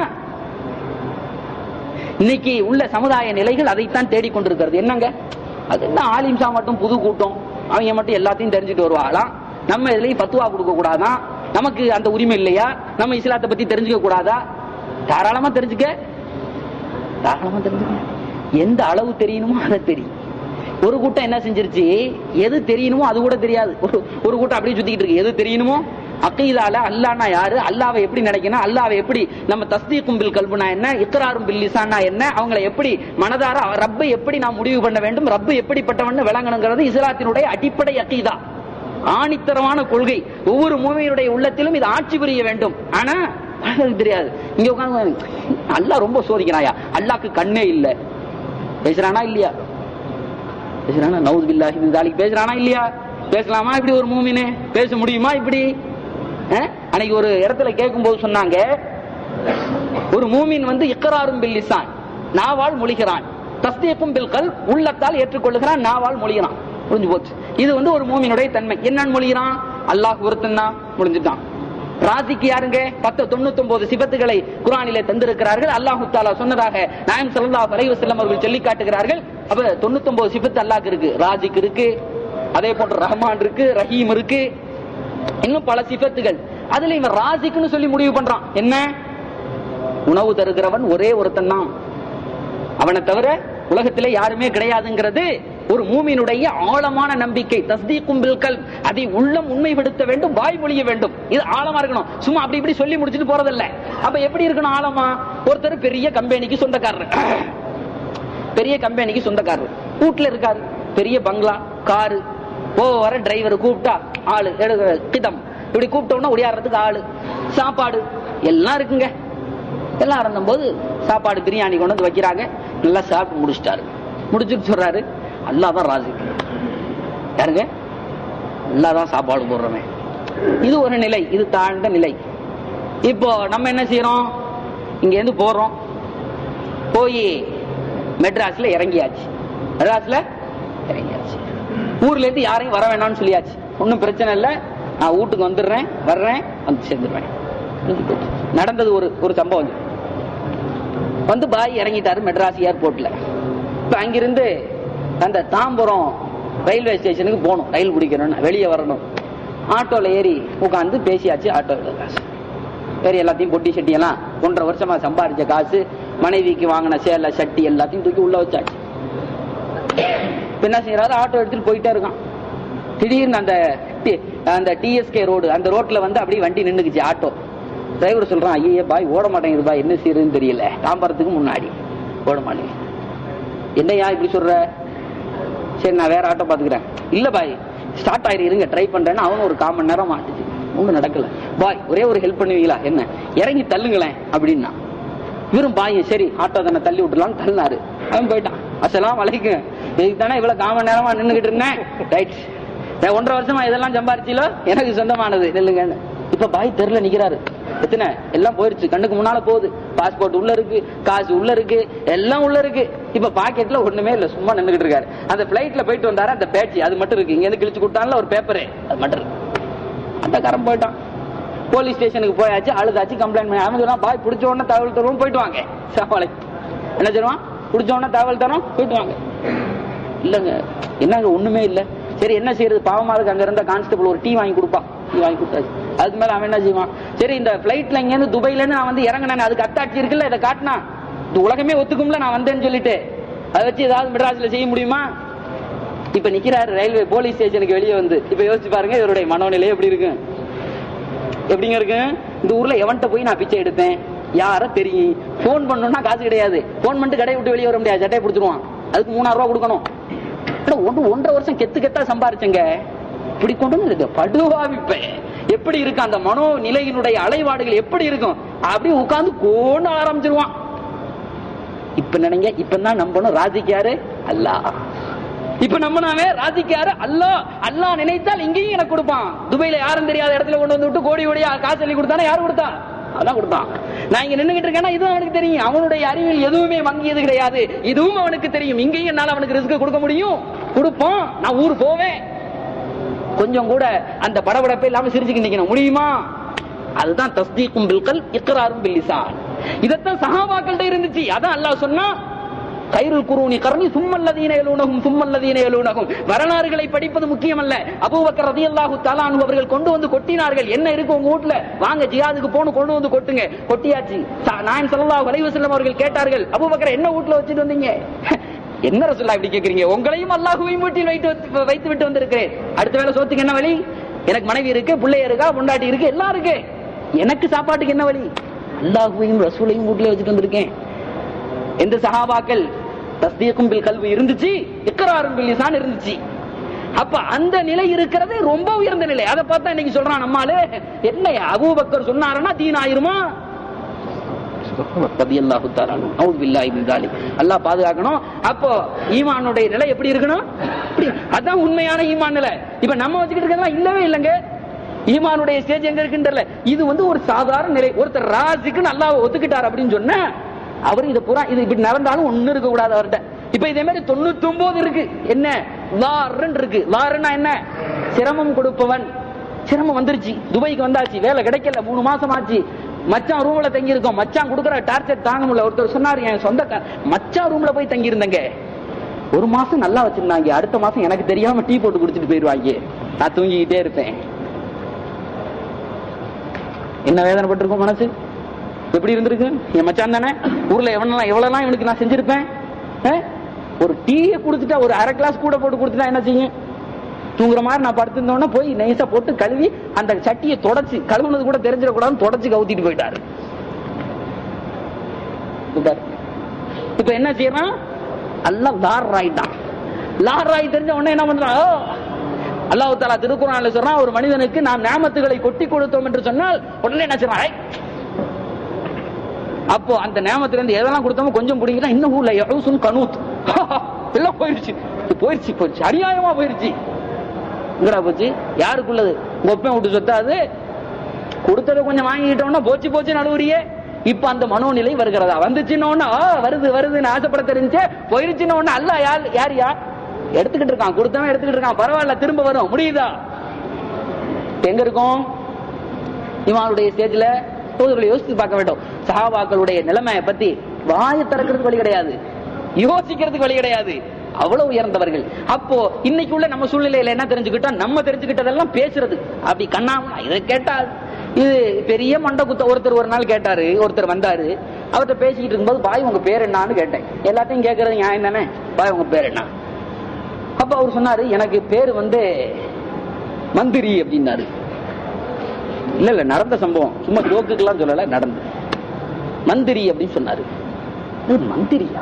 [SPEAKER 2] இன்னைக்கு உள்ள சமுதாய நிலைகள் அதைத்தான் தேடிக்கொண்டிருக்கிறது என்னங்க அது என்ன ஆலிம்சா மட்டும் புது கூட்டம் அவங்க மட்டும் எல்லாத்தையும் தெரிஞ்சுட்டு வருவாங்களாம் நம்ம இதுலயும் பத்துவா கொடுக்க கூடாதான் நமக்கு அந்த உரிமை இல்லையா நம்ம இஸ்லாத்தை பத்தி தெரிஞ்சுக்க கூடாதா தாராளமா தெரிஞ்சுக்க தாராளமா தெரிஞ்சுக்க எந்த அளவு தெரியணுமோ அதை தெரியும் ஒரு கூட்டம் என்ன செஞ்சிருச்சு எது தெரியணுமோ அது கூட தெரியாது ஒரு ஒரு கூட்டம் அப்படியே சுத்திக்கிட்டு இருக்கு எது தெரியணுமோ அக்கீதால அல்லானா யாரு அல்லாவை எப்படி நினைக்கணும் அல்லாவை எப்படி நம்ம தஸ்தீக்கும் பில் கல்புனா என்ன இக்கராரும் பில் லிசானா என்ன அவங்களை எப்படி மனதார ரப்பை எப்படி நாம் முடிவு பண்ண வேண்டும் ரப்பு எப்படிப்பட்டவன் விளங்கணுங்கிறது இஸ்லாத்தினுடைய அடிப்படை அக்கீதா ஆணித்தரமான கொள்கை ஒவ்வொரு மூவியுடைய உள்ளத்திலும் இது ஆட்சி புரிய வேண்டும் ஆனா பலருக்கு தெரியாது இங்க உட்காந்து அல்லாஹ் ரொம்ப சோதிக்கிறாயா அல்லாக்கு கண்ணே இல்ல பேசுறானா இல்லையா பேசுறானா நவுது பில்லாஹி மின் தாலிக் பேசுறானா இல்லையா பேசலாமா இப்படி ஒரு மூமினு பேச முடியுமா இப்படி அஹ்? அன்னைக்கு ஒரு இடத்துல கேட்கும்போது சொன்னாங்க ஒரு மூமின் வந்து இக்கராரும் பில் லிசான் நாவால் மொழிகிறான் தஸ்தீக்கும் பில் கல் உள்ளத்தால் ஏற்றுக்கொள்ளுகிறான் நாவால் மொழிகிறான் முடிஞ்சு போச்சு இது வந்து ஒரு மூமினுடைய தன்மை என்னன்னு மொழிகிறான் அல்லாஹ் ஒருத்தன் தான் முடிஞ்சுட்டான் ராசிக்கு யாருங்க பத்து தொண்ணூத்தி ஒன்பது சிபத்துகளை குரானிலே தந்திருக்கிறார்கள் அல்லாஹு தாலா சொன்னதாக நாயம் ஸல்லல்லாஹு அலைஹி வஸல்லம் அவர்கள் சொல்லி காட்டுகிறார்கள் அப்ப தொண்ணூத்தி ஒன்பது சிபத்து அல்லாஹ்க்கு இருக்கு ராஜிக்கு இருக்கு அதே போன்று ரஹ்மான் இருக்கு ரஹீம் இருக்கு இன்னும் பல சிபத்துகள் அதுல இவன் ராசிக்குன்னு சொல்லி முடிவு பண்றான் என்ன உணவு தருகிறவன் ஒரே ஒருத்தன் தான் அவனை தவிர உலகத்திலே யாருமே கிடையாதுங்கிறது ஒரு மூமினுடைய ஆழமான நம்பிக்கை தஸ்தீக்கும் பில்கல் அதை உள்ளம் உண்மைப்படுத்த வேண்டும் வாய் மொழிய வேண்டும் இது ஆழமா இருக்கணும் சும்மா அப்படி இப்படி சொல்லி முடிச்சுட்டு போறதில்ல அப்ப எப்படி இருக்கணும் ஆழமா ஒருத்தர் பெரிய கம்பெனிக்கு சொந்தக்காரர் பெரிய கம்பெனிக்கு சொந்தக்காரர் வீட்டுல இருக்காரு பெரிய பங்களா காரு போ வர டிரைவர் கூப்பிட்டா ஆளு எடுக்கிற கிதம் இப்படி கூப்பிட்டோம்னா ஒடியாடுறதுக்கு ஆளு சாப்பாடு எல்லாம் இருக்குங்க எல்லாம் இருந்தபோது சாப்பாடு பிரியாணி கொண்டு வந்து வைக்கிறாங்க நல்லா சாப்பிட்டு முடிச்சிட்டாரு முடிச்சுட்டு சொல்றாரு அல்லாஹ் தான் ராஜி யாருங்க அல்லாஹ் தான் சாப்பாடு போடுறவன் இது ஒரு நிலை இது தாழ்ந்த நிலை இப்போ நம்ம என்ன செய்யறோம் இங்க இருந்து போறோம் போய் மெட்ராஸ்ல இறங்கியாச்சு மெட்ராஸ்ல இறங்கியாச்சு ஊர்ல இருந்து யாரையும் வர வேணாம்னு சொல்லியாச்சு ஒன்றும் பிரச்சனை இல்லை நான் வீட்டுக்கு வந்துடுறேன் வர்றேன் வந்து சேர்ந்துடுறேன் முடிஞ்சு போச்சு. நடந்தது ஒரு ஒரு சம்பவம் வந்து பாய் இறங்கிட்டாரு மெட்ராஸ் ஏர்போர்ட்ல இப்ப அங்கிருந்து அந்த தாம்பரம் ரயில்வே ஸ்டேஷனுக்கு போகணும் ரயில் பிடிக்கணும்னு வெளியே வரணும் ஆட்டோல ஏறி உட்காந்து பேசியாச்சு ஆட்டோ காசு வேற எல்லாத்தையும் பொட்டி சட்டி எல்லாம் ஒன்றரை வருஷமா சம்பாதிச்ச காசு மனைவிக்கு வாங்கின சேலை சட்டி எல்லாத்தையும் தூக்கி உள்ள வச்சாச்சு இப்ப என்ன செய்யறாரு ஆட்டோ எடுத்துட்டு போயிட்டே இருக்கான் திடீர்னு அந்த டி- அந்த டிஎஸ்கே ரோடு அந்த ரோட்ல வந்து அப்படியே வண்டி நின்னுக்குச்சு ஆட்டோ டிரைவர் சொல்றான் ஐயே பாய் ஓட மாட்டேங்குது பாய் என்ன செய்யறதுன்னு தெரியல தாம்பரத்துக்கு முன்னாடி ஓட மாட்டேங்குது என்னையா இப்படி சொல்ற சரி நான் வேற ஆட்டோ பாத்துக்கிறேன் இல்ல பாய் ஸ்டார்ட் ஆயிரு இருங்க ட்ரை பண்றேன்னு அவனும் ஒரு கால் மணி நேரம் மாட்டுச்சு ஒண்ணும் நடக்கல பாய் ஒரே ஒரு ஹெல்ப் பண்ணுவீங்களா என்ன இறங்கி தள்ளுங்களேன் அப்படின்னா இவரும் பாய் சரி ஆட்டோ தானே தள்ளி விட்டுலாம்னு தள்ளினாரு அவன் போயிட்டான் அசலாம் வலைக்கும் இதுக்கு தானே இவ்வளவு கால் மணி நேரமா நின்னுகிட்டு இருந்தேன் ரைட் நான் ஒன்றரை வருஷமா இதெல்லாம் சம்பாரிச்சீலோ எனக்கு சொந்தமானது நில்லுங்கன்னு இப்ப பாய் தெருல நிக்கிறாரு எத்தனை எல்லாம் போயிருச்சு கண்ணுக்கு முன்னால போகுது பாஸ்போர்ட் உள்ள இருக்கு காசு உள்ள இருக்கு எல்லாம் உள்ள இருக்கு இப்ப பாக்கெட்ல ஒண்ணுமே இல்ல சும்மா நின்னுகிட்டு இருக்காரு அந்த பிளைட்ல போயிட்டு வந்தாரு அந்த பேட்சி அது மட்டும் இருக்கு இங்க இருந்து கிழிச்சு கொடுத்தான்ல ஒரு பேப்பரு அது மட்டும் இருக்கு அந்த காரன் போயிட்டான் போலீஸ் ஸ்டேஷனுக்கு போயாச்சு அழுதாச்சு கம்ப்ளைண்ட் பண்ணி அவன் சொன்னா பாய் பிடிச்ச உடனே தகவல் தருவோம் போயிட்டு வாங்க சாப்பாடு என்ன சொல்லுவான் பிடிச்ச உடனே தகவல் தரோம் போயிட்டு வாங்க இல்லங்க என்னங்க ஒண்ணுமே இல்ல சரி என்ன செய்யறது பாவமா இருக்கு அங்க இருந்த கான்ஸ்டபிள் ஒரு டீ வாங்கி கொடுப்பான் டீ வாங்கி கொடுத்தாச்சு அதுக்கு மேல அவன் என்ன செய்வான் சரி இந்த பிளைட்ல இங்க இருந்து துபாயில இருந்து நான் வந்து இறங்கினேன் அதுக்கு அத்தாட்சி இருக்குல்ல இதை காட்டினா இது உலகமே ஒத்துக்கும்ல நான் வந்தேன்னு சொல்லிட்டு அதை வச்சு ஏதாவது மெட்ராஸ்ல செய்ய முடியுமா இப்ப நிக்கிறாரு ரயில்வே போலீஸ் ஸ்டேஷனுக்கு வெளியே வந்து இப்ப யோசிச்சு பாருங்க இவருடைய மனோநிலை எப்படி இருக்கு எப்படிங்க இருக்கு இந்த ஊர்ல எவன்கிட்ட போய் நான் பிச்சை எடுப்பேன் யார தெரியும் போன் பண்ணணும்னா காசு கிடையாது போன் பண்ணிட்டு கடையை விட்டு வெளியே வர முடியாது சட்டையை பிடிச்சிருவான் அதுக்கு மூணாயிரம் ரூபாய் கொடுக்கணும் ஆனா ஒன்று ஒன்றரை வருஷம் கெத்து கெத்தா சம்பாரிச்சங்க இப்படி கொண்டு வந்து இருக்கு. படுவாவிப்பேன் எப்படி இருக்கு அந்த மனோ நிலையினுடைய அலைவாடுகள் எப்படி இருக்கும் அப்படி உட்கார்ந்து கோண்டு ஆரம்பிச்சிருவான் இப்ப நினைங்க இப்ப தான் நம்பணும் ராஜிக்கு யாரு அல்லாஹ் இப்ப நம்பினாவே ராஜிக்கு யாரு அல்லாஹ் அல்லாஹ் நினைத்தால் இங்கேயும் எனக்கு கொடுப்பான் துபாயில யாரும் தெரியாத இடத்துல கொண்டு வந்து விட்டு கோடி கோடியா காசு சொல்லி கொடுத்தானே யாரு கொடுத்தா அதான் கொடுத்தான் நான் இங்க நின்னுகிட்டு இருக்கேன்னா இதுவும் அவனுக்கு தெரியும் அவனுடைய அறிவில் எதுவுமே மங்கியது கிடையாது இதுவும் அவனுக்கு தெரியும் இங்கேயும் என்னால அவனுக்கு ரிஸ்க் கொடுக்க முடியும் கொடுப்போம் நான் ஊர் போவேன் கொஞ்சம் கூட அந்த படபடப்பே இல்லாம சிரிச்சுக்கு நிக்கணும் முடியுமா அதுதான் தஸ்தீக்கும் பில்கல் இக்ராரும் பில்லிசான் இதத்தான் சஹாபாக்கள்ட்ட இருந்துச்சு அதான் அல்லாஹ் சொன்னா கைருல் குருணி கரணி சும்மல்லதீன எழுனகும் சும்மல்லதீன எழுனகும் வரலாறுகளை படிப்பது முக்கியம் அல்ல அபூபக்கர் ரதியல்லாஹு தஆலானு அவர்கள் கொண்டு வந்து கொட்டினார்கள் என்ன இருக்கு உங்க வீட்ல வாங்க ஜிஹாதுக்கு போணும் கொண்டு வந்து கொட்டுங்க கொட்டியாச்சு ச- நாயன் ஸல்லல்லாஹு அலைஹி வஸல்லம் அவர்கள் கேட்டார்கள் அபூபக்கர் என்ன வீட்ல வச்சுட்டு வந்தீங்க என்ன ரசூல்லா இப்படி கேக்குறீங்க உங்களையும் அல்லாஹுவையும் வீட்டில் வைத்து வந்து- வைத்து விட்டு வந்திருக்கிறேன் அடுத்த வேளை சோத்துக்கு என்ன வழி எனக்கு மனைவி இருக்கு பிள்ளை இருக்கா பொண்டாட்டி இருக்கு எல்லாம் இருக்கு எனக்கு சாப்பாட்டுக்கு என்ன வழி அல்லாஹுவையும் ரசூலையும் வீட்டிலே வச்சுட்டு வந்திருக்கேன் எந்த சஹாபாக்கள் தஸ்தீக்கும் பில் கல்வி இருந்துச்சு இக்கராரும் பில் லிசான் இருந்துச்சு அப்ப அந்த நிலை இருக்கிறது ரொம்ப உயர்ந்த நிலை அதை பார்த்தா இன்னைக்கு சொல்றான் நம்மால என்ன அபூபக்கர் சொன்னாருன்னா தீன் ஆயிருமா ரலியல்லாஹு தஆலா அன்ஹு. அஊது பில்லாஹி மின் ஸாலிக். அல்லாஹ் பாதுகாக்கணும் அப்போ ஈமானுடைய நிலை எப்படி இருக்கணும் இப்படி. அதான் உண்மையான ஈமான் நிலை இப்ப நம்ம வச்சுக்கிட்டு இருக்கிறதெல்லாம் இல்லவே இல்லைங்க ஈமானுடைய ஸ்டேஜ் எங்க இருக்குன்றல இது வந்து ஒரு சாதாரண நிலை ஒருத்தர் ராஜிக்கு அல்லாஹ் ஒத்துக்கிட்டார் அப்படின்னு சொன்னா அவர் இதை பூரா இது இப்படி நடந்தாலும் ஒண்ணு இருக்க கூடாது அவர்கிட்ட இப்ப இதே மாதிரி தொண்ணூத்தி ஒன்பது இருக்கு என்ன லாருன்னு இருக்கு லாருன்னா என்ன சிரமம் கொடுப்பவன் சிரமம் வந்துருச்சு துபாய்க்கு வந்தாச்சு வேலை கிடைக்கல மூணு மாசம் ஆச்சு மச்சான் ரூம்ல தங்கி இருக்கோம் மச்சான் கொடுக்குற டார்ச்சர் தாங்க முடியல ஒருத்தர் சொன்னாரு என் சொந்த மச்சான் ரூம்ல போய் தங்கி இருந்தங்க ஒரு மாசம் நல்லா வச்சிருந்தாங்க அடுத்த மாசம் எனக்கு தெரியாம டீ போட்டு குடிச்சிட்டு போயிருவாங்க நான் தூங்கிக்கிட்டே இருப்பேன் என்ன வேதனைப்பட்டிருக்கும் மனசு எப்படி இருந்திருக்கு என் மச்சான் தானே ஊர்ல எவனெல்லாம் எவ்வளவுலாம் இவனுக்கு நான் செஞ்சிருப்பேன் ஆ? ஒரு டீயை கொடுத்துட்டா ஒரு அரை கிளாஸ் கூட போட்டு கொடுத்துட்டா என்ன செய்யும் தூங்குற மாதிரி நான் படுத்திருந்தோன்னா போய் நைஸா போட்டு கழுவி அந்த சட்டியை தொடச்சு கழுவுனது கூட தெரிஞ்சிடக்கூடாதுன்னு தொடச்சு கவுத்திட்டு போயிட்டாரு இப்ப பாரு. இப்ப என்ன செய்யறான் எல்லாம் லார் ஆயிட்டான் லார் ஆகி தெரிஞ்ச உடனே என்ன பண்றான் ஓ, அல்லாஹ் தாலா திருக்குறான்ல சொல்றான் ஒரு மனிதனுக்கு நாம் நேமத்துகளை கொட்டி கொடுத்தோம் என்று சொன்னால் உடனே என்ன செய்றான் ஐ! அப்போ அந்த நேமத்துல இருந்து எதெல்லாம் கொடுத்தோமோ கொஞ்சம் பிடிக்கிறா இன்னும் ஊர்ல யஹூசுன் கனூத் எல்லாம் போயிருச்சு போயிருச்சு போயிருச்சு அநியாயமா போயிருச்சு எங்கடா போச்சு யாருக்குள்ளது உங்க ஒப்பன் விட்டு சொத்தா அது கொடுத்ததை கொஞ்சம் வாங்கிட்டோம்னா போச்சு போச்சு நடுவுறியே இப்ப அந்த மனோநிலை வருகிறதா வந்துச்சுன்னு வருது வருதுன்னு ஆசைப்பட தெரிஞ்சே போயிருச்சுன்னு அல்ல யார் யார் யார் எடுத்துக்கிட்டு இருக்கான் கொடுத்தவன் எடுத்துக்கிட்டு இருக்கான் பரவாயில்ல திரும்ப வரும் முடியுதா இப்ப எங்க இருக்கும் இவனுடைய ஸ்டேஜ்ல சோதர்களை யோசித்து பார்க்க வேண்டும் சஹாபாக்களுடைய நிலைமையை பத்தி வாயை திறக்கிறதுக்கு வழி கிடையாது யோசிக்கிறதுக்கு வழி கிடையாது அவ்வளவு உயர்ந்தவர்கள் அப்போ இன்னைக்கு உள்ள நம்ம சூழ்நிலையில என்ன தெரிஞ்சுக்கிட்டோம் நம்ம தெரிஞ்சுக்கிட்டதெல்லாம் பேசுறது அப்படி கண்ணாம இதை கேட்டால் இது பெரிய மண்டை குத்த ஒருத்தர் ஒரு நாள் கேட்டாரு ஒருத்தர் வந்தாரு அவர்கிட்ட பேசிக்கிட்டு இருக்கும்போது பாய் உங்க பேர் என்னன்னு கேட்டேன் எல்லாத்தையும் கேட்கறது நியாயம் தானே பாய் உங்க பேர் என்ன அப்ப அவர் சொன்னாரு எனக்கு பேரு வந்து மந்திரி அப்படின்னாரு இல்ல இல்ல நடந்த சம்பவம் சும்மா ஜோக்குக்கெல்லாம் சொல்லல நடந்து மந்திரி அப்படின்னு சொன்னாரு "இது மந்திரியா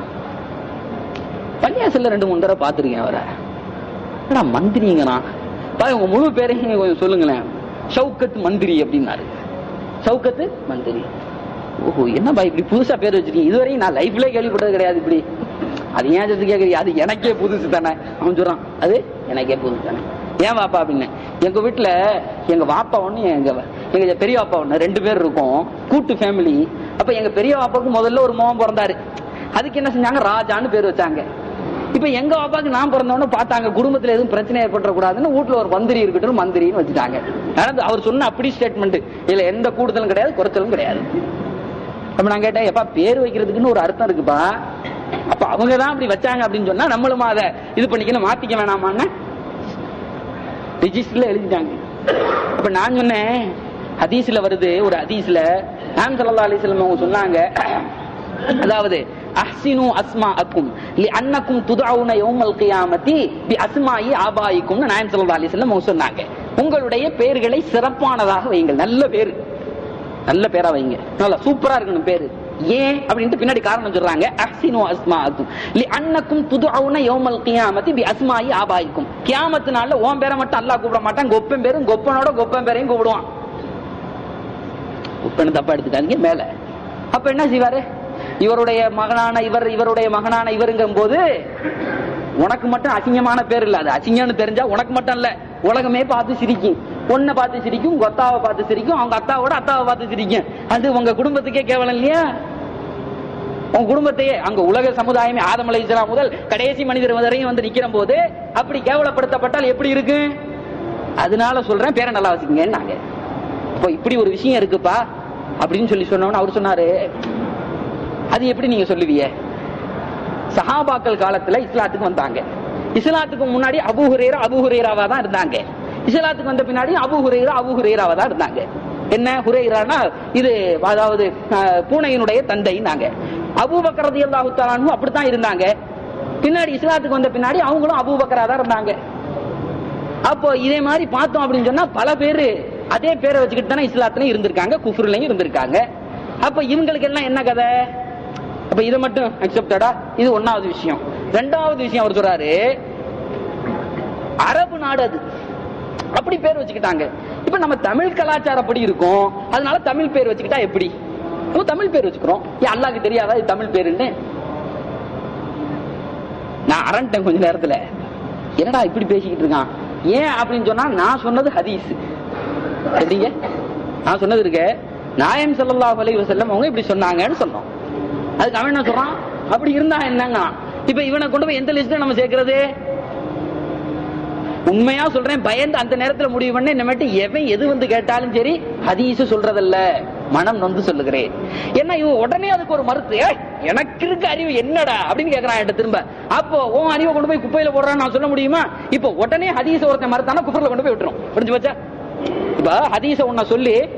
[SPEAKER 2] பள்ளியாசல்ல ரெண்டு மூணு தடவை பார்த்திருக்கேன் அவரை என்னடா மந்திரிங்கண்ணா பாய் உங்க முழு பேரையும் கொஞ்சம் சொல்லுங்களேன் ஷவுக்கத் மந்திரி அப்படின்னாரு ஷவுக்கத்து மந்திரி ஓஹோ என்ன பாய் இப்படி புதுசா பேர் வச்சிருக்கீங்க இதுவரையும் நான் லைஃப்ல கேள்விப்பட்டது கிடையாது இப்படி அது ஏன் சேர்த்து கேக்குறீங்க அது எனக்கே புதுசு தானே அவன் சொல்றான் அது எனக்கே புதுசு தானே ஏன் வாப்பா அப்படின்னு எங்க வீட்டுல எங்க வாப்பா ஒண்ணு எங்க எங்க பெரிய வாப்பா ஒண்ணு ரெண்டு பேர் இருக்கோம் கூட்டு ஃபேமிலி அப்ப எங்க பெரிய வாப்பாவுக்கு முதல்ல ஒரு மோகம் பிறந்தாரு அதுக்கு என்ன செஞ்சாங்க ராஜான்னு பேர் வச்சாங்க இப்ப எங்க பாப்பாக்கு நான் பிறந்தவொன்னு பார்த்தாங்க குடும்பத்துல எதுவும் பிரச்சனை ஏற்பட்ட கூடாதுன்னு வீட்டுல ஒரு மந்திரி இருக்கட்டும் மந்திரின்னு வச்சுட்டாங்க நடந்து அவர் சொன்ன அப்படி ஸ்டேட்மெண்ட் இதுல எந்த கூடுதலும் கிடையாது குறைச்சலும் கிடையாது அப்ப நான் கேட்டேன் எப்பா பேர் வைக்கிறதுக்குன்னு ஒரு அர்த்தம் இருக்குப்பா அப்ப அவங்க தான் அப்படி வச்சாங்க அப்படின்னு சொன்னா நம்மளும் அதை இது பண்ணிக்கணும் மாத்திக்க வேணாமான்னு ரிஜிஸ்டர்ல எழுதிட்டாங்க அப்ப நான் சொன்னேன் ஹதீஸ்ல வருது ஒரு ஹதீஸ்ல நாம் சல்லா அலிஸ்லம் அவங்க சொன்னாங்க அதாவது அஹ்சினு அஸ்மா அக்கும் லி அன்னக்கும் துதாவுன யௌமல் கியாமத்தி பி அஸ்மாயி ஆபாயிக்கும்னு நாயம் சல்லா அலிஸ்லம் அவங்க சொன்னாங்க உங்களுடைய பெயர்களை சிறப்பானதாக வையுங்கள் நல்ல பேரு நல்ல பேரா வைங்க நல்லா சூப்பரா இருக்கணும் பேரு ஏன் அப்படின்ட்டு பின்னாடி காரணம் சொல்றாங்க அஹ்சினு அஸ்மாக்கும் லி அன்னக்கும் துதுஅவுன யௌமல் கியாமத்தி பி அஸ்மாயி ஆபாயிக்கும் கியாமத்து நாள்ல உன் பேரை மட்டும் அல்லாஹ் கூப்பிட மாட்டான் கொப்பன் பேரும் கொப்பனோட கொப்பன் பேரையும் கூப்பிடுவான் கொப்பன் தப்பா எடுத்துக்காதீங்க மேல அப்ப என்ன செய்வாரு இவருடைய மகனான இவர் இவருடைய மகனான இவருங்கும் போது உனக்கு மட்டும் அசிங்கமான பேர் இல்ல அது அசிங்கம்னு தெரிஞ்சா உனக்கு மட்டும் இல்ல உலகமே பார்த்து சிரிக்கும் பொண்ணை பார்த்து சிரிக்கும் உங்க அத்தாவை பார்த்து சிரிக்கும் அவங்க அத்தாவோட அத்தாவை பார்த்து சிரிக்கும் அது உங்க குடும்பத்துக்கே கேவலம் இல்லையா உங்க குடும்பத்தையே அங்க உலக சமுதாயமே ஆதம் அலை முதல் கடைசி மனிதர் வரையும் வந்து நிக்கிற போது அப்படி கேவலப்படுத்தப்பட்டால் எப்படி இருக்கு அதனால சொல்றேன் பேரை நல்லா வச்சுக்கங்க நாங்க இப்போ இப்படி ஒரு விஷயம் இருக்குப்பா அப்படின்னு சொல்லி சொன்னோன்னு அவர் சொன்னாரு அது எப்படி நீங்க சொல்லுவீங்க சஹாபாக்கள் காலத்துல இஸ்லாத்துக்கு வந்தாங்க இஸ்லாத்துக்கு முன்னாடி அபு ஹுரேரா அபு ஹுரேராவா தான் இருந்தாங்க இஸ்லாத்துக்கு வந்த பின்னாடி அபு ஹுரேரா அபு ஹுரேராவா தான் இருந்தாங்க என்ன ஹுரேரானா இது அதாவது அஹ், பூனையினுடைய தந்தைன்னாங்க அபூபக்கர் ரலியல்லாஹு தஆலா அன்ஹு அப்படித்தான் இருந்தாங்க பின்னாடி இஸ்லாத்துக்கு வந்த பின்னாடி அவங்களும் அபூபக்கரா தான் இருந்தாங்க அப்போ இதே மாதிரி பார்த்தோம் அப்படின்னு சொன்னா பல பேரு அதே பேரை வச்சுக்கிட்டு தானே இஸ்லாத்துல இருந்திருக்காங்க குஃப்ருலையும் இருந்திருக்காங்க அப்ப இவங்களுக்கு எல்லாம் என்ன கதை அப்ப இதை மட்டும் அக்செப்டடா இது ஒன்னாவது விஷயம் ரெண்டாவது விஷயம் அவர் சொல்றாரு அரபு நாடு அது அப்படி பேர் வச்சுக்கிட்டாங்க இப்ப நம்ம தமிழ் கலாச்சாரப்படி இருக்கும் அதனால தமிழ் பேர் வச்சுக்கிட்டா எப்படி நம்ம தமிழ் பேர் வச்சுக்கிறோம் ஏன் அல்லாஹ்க்கு தெரியாதா இது தமிழ் பேருன்னு நான் அரண்டேன் கொஞ்ச நேரத்துல என்னடா இப்படி பேசிக்கிட்டு இருக்கான் ஏன் அப்படின்னு சொன்னா நான் சொன்னது ஹதீஸ் எப்படிங்க நான் சொன்னது இருக்க நாயம் ஸல்லல்லாஹு அலைஹி வஸல்லம் அவங்க இப்படி சொன்னாங்கன்னு சொன்னோம் அதுக்கு அவன் என்ன சொல்றான் அப்படி இருந்தா என்னங்க இப்ப இவனை கொண்டு போய் எந்த லிஸ்ட்ல நம்ம சேர்க்கிறது உண்மையா சொல்றேன் பயந்து அந்த நேரத்துல முடிவு பண்ண இனிமேட்டு எவன் எது வந்து கேட்டாலும் சரி ஹதீஸ் சொல்றதல்ல மனம் நொந்து சொல்லுகிறேன் ஏன்னா இவன் உடனே அதுக்கு ஒரு மறுத்து "ஏய், எனக்கு இருக்க அறிவு என்னடா அப்படின்னு கேக்குறான் என்கிட்ட திரும்ப அப்போ உன் அறிவை கொண்டு போய் குப்பையில போடுறான்னு நான் சொல்ல முடியுமா இப்போ உடனே ஹதீஸ் ஒருத்தன் மறுத்தானா குப்பையில கொண்டு போய் விட்டுரும் புரிஞ்சு வச்சா இப்ப ஹதீஸ உன்ன சொல்லி உட-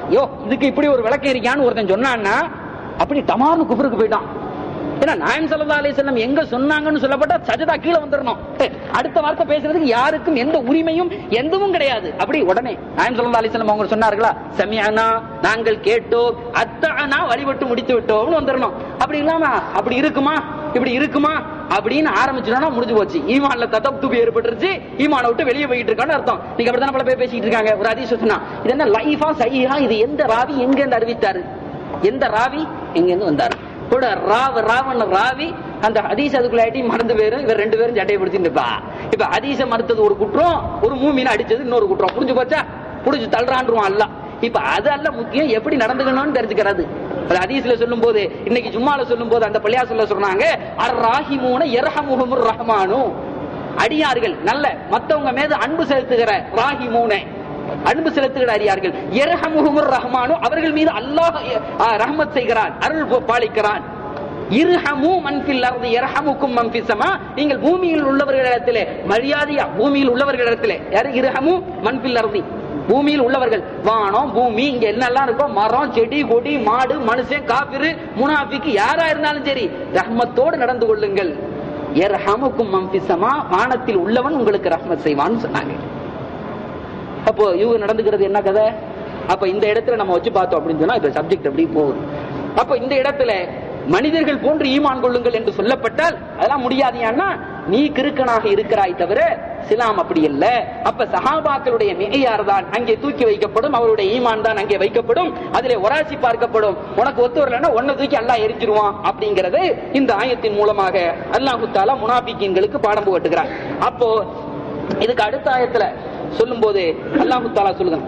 [SPEAKER 2] யோ இதுக்கு இப்படி ஒரு விளக்கம் இருக்கான்னு ஒருத்தன் சொன்னான்னா அப்படி டமார்னு குபருக்கு போயிட்டான் ஏன்னா நாயம் சல்லா அலிஸ்லாம் எங்க சொன்னாங்கன்னு சொல்லப்பட்டா சஜதா கீழே வந்துடணும் அடுத்த வார்த்தை பேசுறதுக்கு யாருக்கும் எந்த உரிமையும் எதுவும் கிடையாது அப்படி உடனே நாயம் சல்லா அலிஸ்லாம் அவங்க சொன்னார்களா சமியானா நாங்கள் கேட்டோம் அத்தானா வழிபட்டு முடித்து விட்டோம்னு வந்துடணும் அப்படி இல்லாம அப்படி இருக்குமா இப்படி இருக்குமா அப்படின்னு ஆரம்பிச்சுட்டோம்னா முடிஞ்சு போச்சு ஈமான்ல தத்தப் தூபி ஏற்பட்டுருச்சு ஈமான விட்டு வெளியே போயிட்டு இருக்கான்னு அர்த்தம் நீங்க அப்படித்தானே பல பேர் பேசிட்டு இருக்காங்க ஒரு அதிசயம் சொன்னா இது என்ன லைஃபா சையா இது எந்த ராவி எங்க இருந்து அறிவித்தாரு எந்த ராவி எங்க இருந்து வந்தாரு கூட ராவ் ராவன் ராவி அந்த ஹதீஸ் அதுக்குள்ளாட்டி மறந்து பேரும் இவர் ரெண்டு பேரும் சட்டையை பிடிச்சிருப்பா இப்ப ஹதீஸ மறுத்தது ஒரு குற்றம் ஒரு மூமின அடிச்சது இன்னொரு குற்றம் புரிஞ்சு போச்சா புடிச்சு தள்ளுறான்ருவான் அல்ல இப்ப அது அல்ல முக்கியம் எப்படி நடந்துக்கணும்னு தெரிஞ்சுக்கிறது அது ஹதீஸ்ல சொல்லும் போது இன்னைக்கு ஜும்மால சொல்லும் போது அந்த பள்ளியா சொல்ல சொன்னாங்க அர் ராஹிமூன எர்ஹமுஹுமுர் ரஹ்மானு அடியார்கள் நல்ல மத்தவங்க மீது அன்பு செலுத்துகிற ராஹிமூன அன்பு செலுத்துகிற அடியார்கள் எர்ஹமுஹுமுர் ரஹ்மானு அவர்கள் மீது அல்லாஹ் அஹ், ரஹ்மத் செய்கிறான் அருள் பாலிக்கிறான் இருஹமு மன்பில் அர்தி இரஹமுக்கும் மன்பிசமா நீங்கள் பூமியில் உள்ளவர்களிடத்திலே மரியாதையா பூமியில் உள்ளவர்களிடத்திலே யாரு இருஹமு மன்பில் அர்தி பூமியில் உள்ளவர்கள் வானம் பூமி இங்க என்னெல்லாம் இருக்கோ மரம் செடி கொடி மாடு மனுஷன் காபிரு முனாஃபிக்கு யாரா இருந்தாலும் சரி ரஹ்மத்தோடு நடந்து கொள்ளுங்கள் எர்ஹமுக்கும் மன்பிசமா வானத்தில் உள்ளவன் உங்களுக்கு ரஹ்மத் செய்வான்னு சொன்னாங்க அப்போ இவங்க நடந்துக்கிறது என்ன கதை அப்ப இந்த இடத்துல நம்ம வச்சு பார்த்தோம் அப்படின்னு சொன்னா இப்ப சப்ஜெக்ட் அப்படி போகுது அப்ப இந்த இடத்துல மனிதர்கள் போன்று ஈமான் கொள்ளுங்கள் என்று சொல்லப்பட்டால் அதெல்லாம் முடியாதியான்னா நீ கிறுக்கனாக இருக்கிறாய் தவிர சிலாம் அப்படி இல்ல அப்ப சஹாபாக்களுடைய மிகையார் தான் அங்கே தூக்கி வைக்கப்படும் அவருடைய ஈமான் தான் அங்கே வைக்கப்படும் அதிலே ஒராசி பார்க்கப்படும் உனக்கு ஒத்து வரலன்னா உன்னை தூக்கி அல்லாஹ் எரிச்சிருவான் அப்படிங்கறது இந்த ஆயத்தின் மூலமாக அல்லாஹு தாலா முனாபிக்கீன்களுக்கு பாடம் புகட்டுகிறார் அப்போ இதுக்கு அடுத்த ஆயத்துல சொல்லும் போது அல்லாஹு தாலா சொல்லுங்க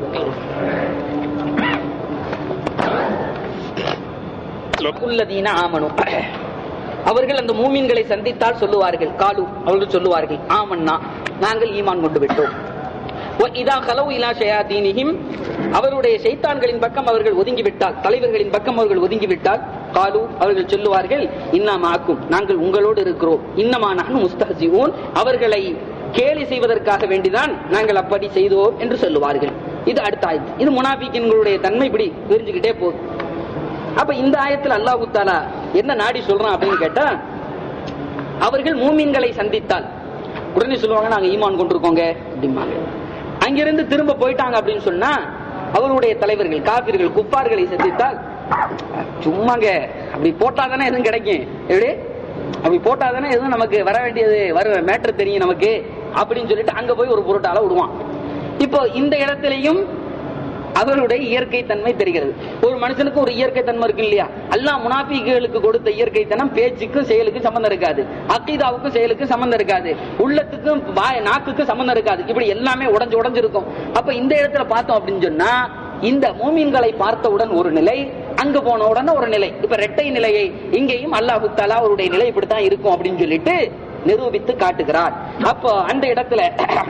[SPEAKER 2] உள்ளதீன ஆமனு அவர்கள் அந்த மூமின்களை சந்தித்தால் சொல்லுவார்கள் காலு அவர்கள் சொல்லுவார்கள் ஆமன்னா நாங்கள் ஈமான் கொண்டு விட்டோம் இதா கலவு இலா ஷயாதீனிஹிம் அவருடைய ஷைத்தான்களின் பக்கம் அவர்கள் ஒதுங்கிவிட்டால் தலைவர்களின் பக்கம் அவர்கள் ஒதுங்கிவிட்டால் காலு அவர்கள் சொல்லுவார்கள் இன்னமாக்கும் நாங்கள் உங்களோடு இருக்கிறோம் இன்னமா நான் முஸ்தஹிஊன் அவர்களை கேலி செய்வதற்காக வேண்டிதான் நாங்கள் அப்படி செய்தோம் என்று சொல்லுவார்கள் இது அடுத்த ஆயத்து இது முனாபிக்கின்களுடைய தன்மை இப்படி விரிஞ்சுக்கிட்டே போகுது அப்ப இந்த ஆயத்துல அல்லாஹு தாலா என்ன நாடி சொல்றான் அப்படின்னு கேட்டா அவர்கள் மூமின்களை சந்தித்தால் உடனே சொல்லுவாங்க நாங்க ஈமான் கொண்டிருக்கோங்க அப்படிம்பாங்க அங்கிருந்து திரும்ப போயிட்டாங்க அப்படின்னு சொன்னா அவருடைய தலைவர்கள் காபிர்கள் குப்பார்களை சந்தித்தால் சும்மாங்க அப்படி போட்டாதானே எதுவும் கிடைக்கும் எப்படி அப்படி போட்டாதானே எதுவும் நமக்கு வர வேண்டியது வர மேட்டர் தெரியும் நமக்கு அப்படின்னு சொல்லிட்டு அங்க போய் ஒரு பொருட்டால விடுவான் இப்போ இந்த இடத்திலையும் அவருடைய இயற்கை தன்மை தெரிகிறது ஒரு மனுஷனுக்கு ஒரு இயற்கை தன்மை இருக்கு இல்லையா அல்லா முனாபிகளுக்கு கொடுத்த இயற்கை தனம் பேச்சுக்கும் செயலுக்கும் சம்பந்தம் இருக்காது அக்கீதாவுக்கும் செயலுக்கும் சம்பந்தம் இருக்காது உள்ளத்துக்கும் வாய் நாக்குக்கும் சம்பந்தம் இருக்காது இப்படி எல்லாமே உடஞ்சு உடஞ்சு இருக்கும் அப்ப இந்த இடத்துல பார்த்தோம் அப்படின்னு சொன்னா இந்த மூமின்களை பார்த்தவுடன் ஒரு நிலை அங்கு போன உடனே ஒரு நிலை இப்ப ரெட்டை நிலையை இங்கேயும் அல்லாஹு தாலா அவருடைய நிலை இப்படித்தான் இருக்கும் அப்படின்னு சொல்லிட்டு நிரூபித்து காட்டுகிறார் அப்போ அந்த இடத்துல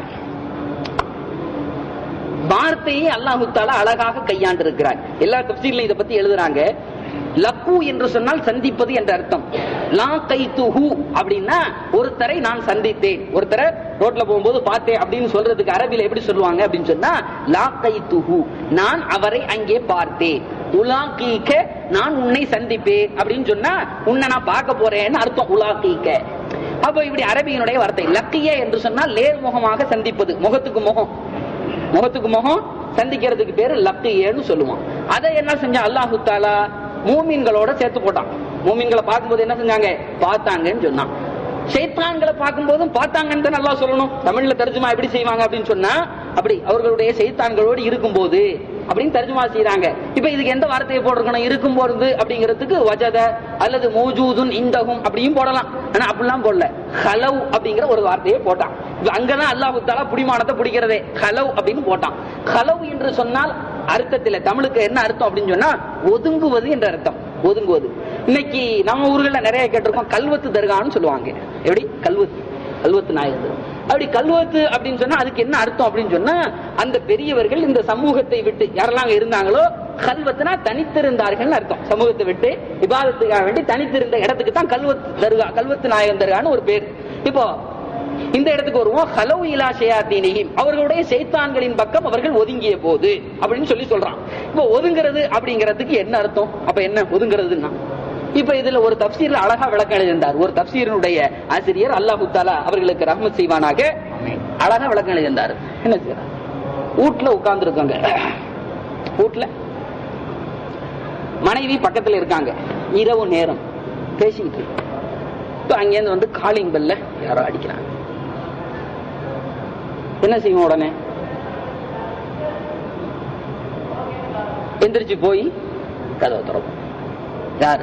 [SPEAKER 2] வார்த்தையை அல்லாஹு தாலா அழகாக கையாண்டிருக்கிறார் எல்லா தப்சீர்லையும் இதை பத்தி எழுதுறாங்க லக்கு என்று சொன்னால் சந்திப்பது என்ற அர்த்தம் லா கைத்துஹு அப்படின்னா ஒருத்தரை நான் சந்தித்தேன் ஒருத்தரை ரோட்ல போகும்போது பார்த்தேன் அப்படின்னு சொல்றதுக்கு அரபில எப்படி சொல்லுவாங்க அப்படின்னு சொன்னா லா கைத்துஹு நான் அவரை அங்கே பார்த்தேன் உலாக்கீக்க நான் உன்னை சந்திப்பேன் அப்படின்னு சொன்னா உன்னை நான் பார்க்க போறேன்னு அர்த்தம் உலாக்கீக்க அப்போ இப்படி அரபியினுடைய வார்த்தை லக்கிய என்று சொன்னால் லேர்முகமாக சந்திப்பது முகத்துக்கு முகம் முகத்துக்கு முகம் சந்திக்கிறதுக்கு பேரு லக்கியன்னு சொல்லுவான் அதை என்ன செஞ்சா அல்லாஹு தாலா மூமின்களோட சேர்த்து போட்டான் மூமின்களை பார்க்கும்போது என்ன செஞ்சாங்க பார்த்தாங்கன்னு சொன்னான் சைத்தான்களை பார்க்கும்போதும் பார்த்தாங்கன்னு தான் நல்லா சொல்லணும் தமிழ்ல தர்ஜுமா எப்படி செய்வாங்க அப்படின்னு சொன்னா அப்படி அவர்களுடைய செய்தான்களோடு இருக்கும்போது அப்படின்னு தர்ஜுமா செய்யறாங்க இப்ப இதுக்கு எந்த வார்த்தையை போட்டிருக்கணும் இருக்கும் போறது அப்படிங்கிறதுக்கு வஜத அல்லது மௌஜூதுன் இந்தகும் அப்படியும் போடலாம் ஆனா அப்படிலாம் போடல ஹலவ் அப்படிங்கிற ஒரு வார்த்தையை போட்டான் இப்ப அங்கதான் அல்லாஹு தாலா புடிமானத்தை பிடிக்கிறதே ஹலவ் அப்படின்னு போட்டான் ஹலவ் என்று சொன்னால் அர்த்தத்துல தமிழுக்கு என்ன அர்த்தம் அப்படின்னு சொன்னா ஒதுங்குவது என்ற அர்த்தம் ஒதுங்குவது இன்னைக்கு நம்ம ஊர்கள்ல நிறைய கேட்டிருக்கோம் கல்வத்து தர்கான்னு சொல்லுவாங்க எப்படி கல்வத்து கல்வத்து நாயகர் அப்படி கல்வத்து அப்படின்னு சொன்னா அதுக்கு என்ன அர்த்தம் அப்படின்னு சொன்னா அந்த பெரியவர்கள் இந்த சமூகத்தை விட்டு யாரெல்லாம் அங்க இருந்தாங்களோ கல்வத்துனா தனித்திருந்தார்கள் அர்த்தம் சமூகத்தை விட்டு விவாதத்துக்காக வேண்டி தனித்திருந்த இடத்துக்கு தான் கல்வத்து தர்கா கல்வத்து நாயகன் தர்கான்னு ஒரு பேர் இப்போ இந்த இடத்துக்கு வருவோம் ஹலோ இலா ஷயாத்தீனிஹிம் அவர்களுடைய சைத்தான்களின் பக்கம் அவர்கள் ஒதுங்கிய போது அப்படின்னு சொல்லி சொல்றான் இப்போ ஒதுங்கிறது அப்படிங்கிறதுக்கு என்ன அர்த்தம் அப்ப என்ன ஒதுங்கிறதுன்னா இப்ப இதுல ஒரு தப்சீர்ல அழகா விளக்கம் எழுதியிருந்தார் ஒரு தப்சீரனுடைய ஆசிரியர் அல்லாஹு தாலா அவர்களுக்கு ரஹ்மத் செய்வானாக அழகா விளக்கம் எழுதியிருந்தார் என்ன செய்யறார் வீட்டுல உட்கார்ந்து இருக்காங்க வீட்டுல மனைவி பக்கத்துல இருக்காங்க இரவு நேரம் பேசிக்கிட்டு இருக்கு. இப்ப அங்கேருந்து வந்து காலிங் பெல்ல யாரோ அடிக்கிறாங்க என்ன செய்வோம் உடனே எந்திரிச்சு போய் கதவை திறப்போம் யாரு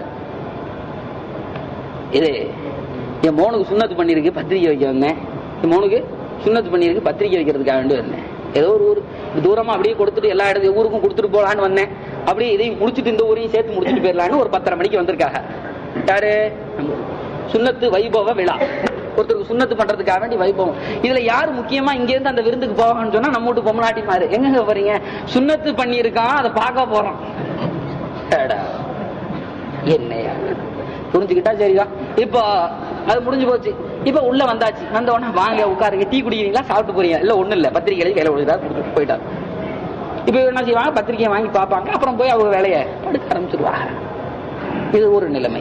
[SPEAKER 2] இது என் மோனுக்கு சுண்ணத்து பண்ணிருக்கு பத்திரிக்கை வைக்க வந்தேன் என் மோனுக்கு சுண்ணத்து பண்ணிருக்கு பத்திரிக்கை வைக்கிறதுக்காக வேண்டி வந்தேன் ஏதோ ஒரு ஊர் தூரமா அப்படியே கொடுத்துட்டு எல்லா இடத்து ஊருக்கும் கொடுத்துட்டு போலான்னு வந்தேன் அப்படியே இதையும் முடிச்சுட்டு இந்த ஊரையும் சேர்த்து முடிச்சுட்டு போயிடலான்னு ஒரு பத்தரை மணிக்கு வந்திருக்காங்க யாரு நம்ம சுண்ணத்து வைபவ விழா ஒருத்தருக்கு சுண்ணத்து பண்றதுக்காக வேண்டி வைபவம் இதுல யாரு முக்கியமா இங்க இருந்து அந்த விருந்துக்கு போவாங்கன்னு சொன்னா நம்ம வீட்டு பொம்மநாட்டி மாறு எங்க போறீங்க சுண்ணத்து பண்ணியிருக்கான் அதை பார்க்க போறோம் அடா. என்னையா புரிஞ்சுக்கிட்டா சரிதான் இப்போ அது முடிஞ்சு போச்சு இப்ப உள்ள வந்தாச்சு வந்த உடனே வாங்க உட்காருங்க டீ குடிக்கிறீங்களா சாப்பிட்டு போறீங்க இல்ல ஒண்ணும் இல்ல பத்திரிக்கை எழுதி கையில விழுதா கொடுத்துட்டு போயிட்டார் இப்ப இவர் என்ன செய்வாங்க பத்திரிக்கையை வாங்கி பார்ப்பாங்க அப்புறம் போய் அவங்க வேலையை படுக்க ஆரம்பிச்சிருவாங்க இது ஒரு நிலைமை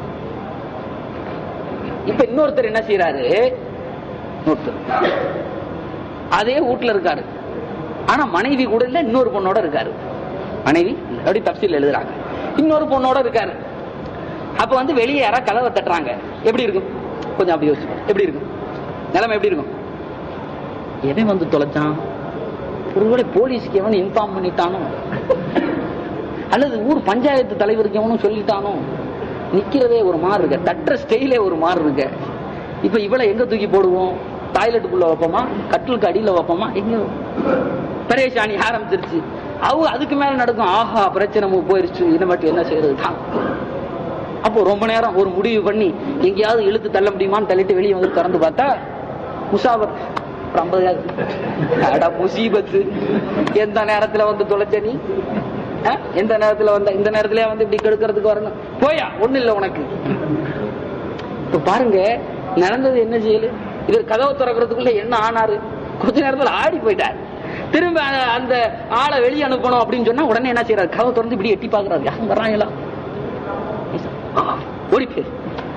[SPEAKER 2] இப்ப இன்னொருத்தர் என்ன செய்யறாரு இன்னொருத்தர் அதே வீட்டுல இருக்காரு ஆனா மனைவி கூட இல்ல இன்னொரு பொண்ணோட இருக்காரு மனைவி அப்படி தப்சீல் எழுதுறாங்க இன்னொரு பொண்ணோட இருக்காரு அப்ப வந்து வெளியே யாரா கதவை தட்டுறாங்க எப்படி இருக்கும் கொஞ்சம் அப்படி யோசிச்சு எப்படி இருக்கும் நிலைமை எப்படி இருக்கும் எவன் வந்து தொலைச்சான் ஒருவேளை போலீஸ்க்கு எவன் இன்ஃபார்ம் பண்ணிட்டானோ அல்லது ஊர் பஞ்சாயத்து தலைவருக்கு எவனும் சொல்லிட்டானோ நிக்கிறதே ஒரு மாதிரி இருக்க தட்டுற ஸ்டைலே ஒரு மாதிரி இருக்க இப்ப இவளை எங்க தூக்கி போடுவோம் டாய்லெட்டுக்குள்ள வைப்போமா கட்டிலுக்கு அடியில வைப்போமா எங்க பரேஷானி ஆரம்பிச்சிருச்சு அவ அதுக்கு மேல நடக்கும் ஆஹா பிரச்சனை நமக்கு போயிருச்சு இனிமேட்டு என்ன செய்யறது தான் அப்போ ரொம்ப நேரம் ஒரு முடிவு பண்ணி எங்கேயாவது இழுத்து தள்ள முடியுமான்னு தள்ளிட்டு வெளியே வந்து திறந்து பார்த்தா முசாபர் ஒரு ஐம்பதாயிரம் அடா முசீபத்து எந்த நேரத்துல வந்து தொலைச்ச நீ ஆ? எந்த நேரத்துல வந்த இந்த நேரத்துல வந்து இப்படி கெடுக்கிறதுக்கு வரணும் போயா ஒண்ணு இல்ல உனக்கு இப்ப பாருங்க நடந்தது என்ன செய்யல இவர் கதவை திறக்கிறதுக்குள்ள என்ன ஆனாரு கொஞ்ச நேரத்துல ஆடி போயிட்டார் திரும்ப அ- அந்த ஆளை வெளியே அனுப்பணும் அப்படின்னு சொன்னா உடனே என்ன செய்யறாரு கதவை திறந்து இப்படி எட்டி பாக்குறாரு யாரும் வர்றாங்களா ஆ, ஓடி போயிரு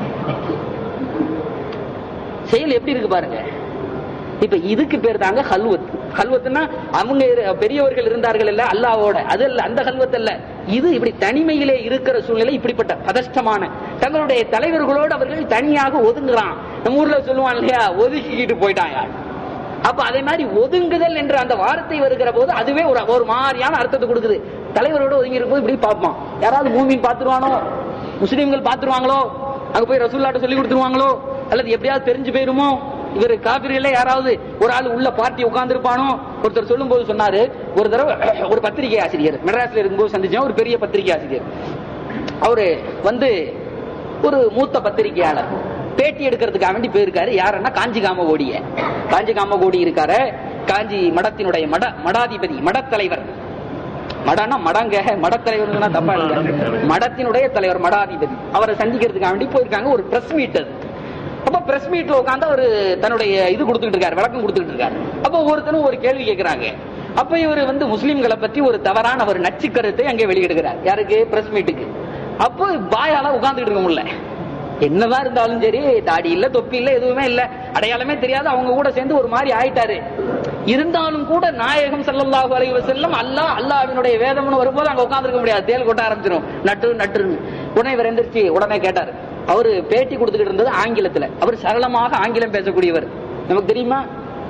[SPEAKER 2] செயல் எப்படி இருக்கு பாருங்க இப்ப இதுக்கு பேர் தாங்க ஹல்வத் ஹல்வத்னா அவங்க இரு- பெரியவர்கள் இருந்தார்கள் இல்ல அல்லாவோட அது அல்ல அந்த ஹல்வத் அல்ல இது இப்படி தனிமையிலே இருக்கிற சூழ்நிலை இப்படிப்பட்ட பதஷ்டமான தங்களுடைய தலைவர்களோடு அவர்கள் தனியாக ஒதுங்குறான் நம்ம ஊர்ல சொல்லுவான் இல்லையா ஒதுக்கிக்கிட்டு போயிட்டான் யார் அப்ப அதே மாதிரி ஒதுங்குதல் என்ற அந்த வார்த்தை வருகிற போது அதுவே ஒரு ஒரு மாதிரியான அர்த்தத்தை கொடுக்குது தலைவரோட ஒதுங்கி இருக்கும்போது இப்படி பார்ப்பான் யாராவது மூமின் பார்த்துருவானோ முஸ்லீம்கள் பார்த்துருவாங்களோ அங்க போய் ரசூல்லாட்ட சொல்லி கொடுத்துருவாங்களோ அல்லது எப்படியாவது தெரிஞ்சு போயிருமோ இவர் காபிரில யாராவது ஒரு ஆள் உள்ள பார்ட்டி உட்கார்ந்து இருப்பானோ ஒருத்தர் சொல்லும் போது சொன்னாரு ஒரு தடவை ஒரு பத்திரிகை ஆசிரியர் மெட்ராஸ்ல இருக்கும்போது சந்திச்சேன் ஒரு பெரிய பத்திரிகை ஆசிரியர் அவரு வந்து ஒரு மூத்த பத்திரிகையாளர் பேட்டி எடுக்கிறதுக்காக வேண்டி போயிருக்காரு யாருன்னா காஞ்சி காமகோடிய காஞ்சி காமகோடி இருக்காரு காஞ்சி மடத்தினுடைய மட மடாதிபதி மடத்தலைவர் மடனா மடங்க மடத்தலைவர் தப்பா இல்ல மடத்தினுடைய தலைவர் மடாதிபதி அவரை சந்திக்கிறதுக்காக வேண்டி போயிருக்காங்க ஒரு பிரஸ் மீட் அது அப்ப பிரஸ் மீட்ல உட்காந்து அவரு தன்னுடைய இது கொடுத்துட்டு இருக்காரு விளக்கம் கொடுத்துட்டு இருக்காரு அப்ப ஒருத்தனும் ஒரு கேள்வி கேட்கிறாங்க அப்ப இவர் வந்து முஸ்லிம்களை பற்றி ஒரு தவறான ஒரு நச்சு கருத்தை அங்கே வெளியிடுகிறார் யாருக்கு பிரஸ் மீட்டுக்கு அப்போ பாயால உட்கார்ந்துட்டு இருக்க முடியல என்னதான் இருந்தாலும் சரி தாடி இல்ல தொப்பி இல்ல எதுவுமே இல்ல அடையாளமே தெரியாது அவங்க கூட சேர்ந்து ஒரு மாதிரி ஆயிட்டாரு இருந்தாலும் கூட நாயகம் ஸல்லல்லாஹு அலைஹி வஸல்லம் அல்லாஹ் அல்லாஹ்வினுடைய வேதம்னு வரும்போது அங்க உட்கார்ந்திருக்க முடியாது தேல் கொட்ட ஆரம்பிச்சிரும் நட்டு நட்டுன்னு உடனே இவர் எந்திரிச்சு உடனே கேட்டாரு அவரு பேட்டி கொடுத்துக்கிட்டு இருந்தது ஆங்கிலத்துல அவர் சரளமாக ஆங்கிலம் பேசக்கூடியவர் நமக்கு தெரியுமா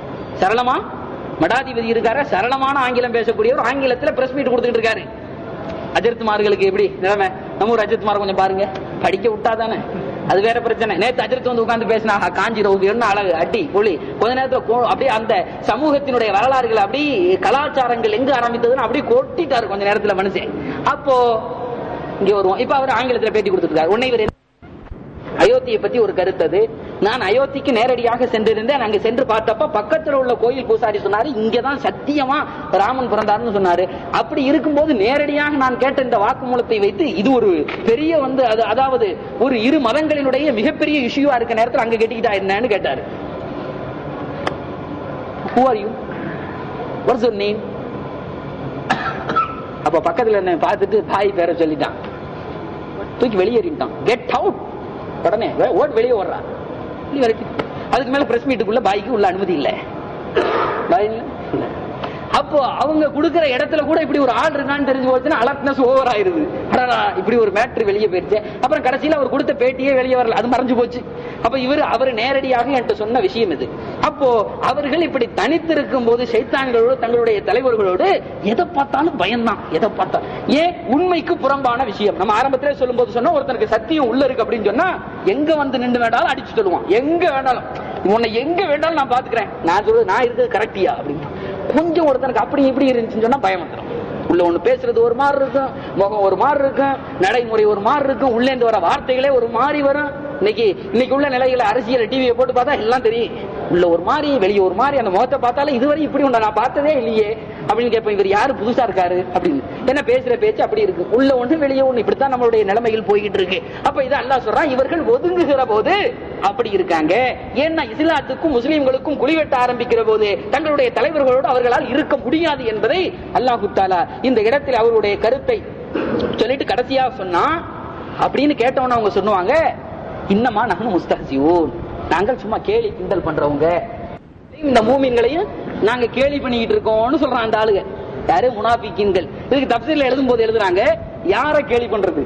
[SPEAKER 2] சரளமா மடாதிபதி இருக்காரு சரளமான ஆங்கிலம் பேசக்கூடியவர் ஆங்கிலத்துல பிரஸ் மீட் கொடுத்துக்கிட்டு இருக்காரு அஜித்மார்களுக்கு எப்படி நிலைமை நம்ம ஒரு அஜித்மார் கொஞ்சம் பாருங்க படிக்க விட்டா தானே அது வேற பிரச்சனை நேத்து அஜித் வந்து உட்கார்ந்து பேசினா ஆஹா, காஞ்சி ரவுதி என்ன அழகு அடி ஒளி கொஞ்ச நேரத்துல கோ- அப்படியே அந்த சமூகத்தினுடைய வரலாறுகள் அப்படி கலாச்சாரங்கள் எங்க ஆரம்பித்ததுன்னு அப்படியே கொட்டிட்டாரு கொஞ்ச நேரத்துல மனுஷன் அப்போ இங்க வருவோம் இப்ப அவர் ஆங்கிலத்துல பேட்டி கொடுத்துருக்காரு உன்னை இவர் என்ன- அயோத்தியை பத்தி ஒரு கருத்து அது நான் அயோத்திக்கு நேரடியாக சென்றிருந்தேன் அங்க சென்று பார்த்தப்ப பக்கத்துல உள்ள கோயில் பூசாரி சொன்னாரு இங்கதான் சத்தியமா ராமன் பிறந்தாருன்னு சொன்னாரு அப்படி இருக்கும்போது நேரடியாக நான் கேட்ட இந்த வாக்குமூலத்தை வைத்து இது ஒரு பெரிய வந்து அது அதாவது ஒரு இரு மதங்களினுடைய மிகப்பெரிய இஷ்யூவா இருக்க நேரத்தில் அங்க கெட்டிக்கிட்டா என்னன்னு கேட்டாரு who are you what's your name அப்ப பக்கத்துல என்ன பார்த்துட்டு பாய் பேரை சொல்லிட்டான் தூக்கி வெளியேறிட்டான் கெட் அவுட் உடனே வே- ஓட் வெளியே ஓடுறான் வெளிய விரட்டி. அதுக்கு மேல பிரஸ் மீட்டுக்குள்ள பாய்க்கு உள்ள அனுமதி இல்ல பாய் இல்ல? இல்ல. அப்போ அவங்க கொடுக்கிற இடத்துல கூட இப்படி ஒரு ஆள் இருக்கான்னு தெரிஞ்சு போச்சுன்னா அலர்ட்னஸ் ஓவர் ஆயிருது அடடா, இப்படி ஒரு மேட்ரு வெளியே போயிருச்சு அப்புறம் கடைசியில அவர் கொடுத்த பேட்டியே வெளியே வரல அது மறைஞ்சு போச்சு அப்ப இவர் அவர் நேரடியாக என்கிட்ட சொன்ன விஷயம் இது அப்போ அவர்கள் இப்படி தனித்திருக்கும் போது சைத்தான்களோடு தங்களுடைய தலைவர்களோடு எதை பார்த்தாலும் பயம்தான் எதை பார்த்தா ஏன் உண்மைக்கு புறம்பான விஷயம் நம்ம ஆரம்பத்திலே சொல்லும்போது சொன்னா ஒருத்தனுக்கு சத்தியம் உள்ள இருக்கு அப்படின்னு சொன்னா எங்க வந்து நின்று வேண்டாலும் அடிச்சு சொல்லுவான் எங்க வேண்டாலும் உன்னை எங்க வேண்டாலும் நான் பாத்துக்கிறேன் நான் சொல்றது நான் இருக்கிறது கரெக்டியா அப்படின்னு கொஞ்சம் ஒருத்தனுக்கு அப்படி இப்படி இருந்துச்சுன்னு சொன்னா பயம் வந்துடும் உள்ள ஒண்ணு பேசுறது ஒரு மாதிரி இருக்கும் முகம் ஒரு மாதிரி இருக்கும் நடைமுறை ஒரு மாதிரி இருக்கும் உள்ள இருந்து வர வார்த்தைகளே ஒரு மாதிரி வரும் இன்னைக்கு இன்னைக்கு உள்ள நிலையில அரசியல் டிவியை போட்டு பார்த்தா எல்லாம் தெரியும் உள்ள ஒரு மாதிரி வெளியே ஒரு மாதிரி அந்த முகத்தை பார்த்தாலும் இதுவரை இப்படி ஒண்ணு நான் பார்த்ததே இல்லையே அப்படின்னு கேட்பேன் இவர் யாரு புதுசா இருக்காரு அப்படின்னு என்ன பேசுற பேச்சு அப்படி இருக்கு உள்ள ஒண்ணு வெளியே ஒண்ணு இப்படித்தான் நம்மளுடைய நிலைமையில் போய்கிட்டு இருக்கு அப்ப இது அல்லாஹ் சொல்றான் இவர்கள் ஒதுங்குகிற போது அப்படி இருக்காங்க ஏன்னா இஸ்லாத்துக்கும் முஸ்லிம்களுக்கும் குழிவெட்ட ஆரம்பிக்கிற போது தங்களுடைய தலைவர்களோடு அவர்களால் இருக்க முடியாது என்பதை அல்லாஹு தாலா இந்த இடத்தில் அவருடைய கருத்தை சொல்லிட்டு கடைசியா சொன்னா அப்படின்னு கேட்டவன அவங்க சொல்லுவாங்க இன்னமா நகனு முஸ்தஹசியூன் நாங்கள் சும்மா கேலி கிண்டல் பண்றவங்க இந்த மூமின்களையும் நாங்க கேலி பண்ணிக்கிட்டு இருக்கோம்னு சொல்றான் அந்த ஆளுங்க யாரு முனாபிக்கின்கள் இதுக்கு தப்சீர்ல எழுதும் போது எழுதுறாங்க யார கேலி பண்றது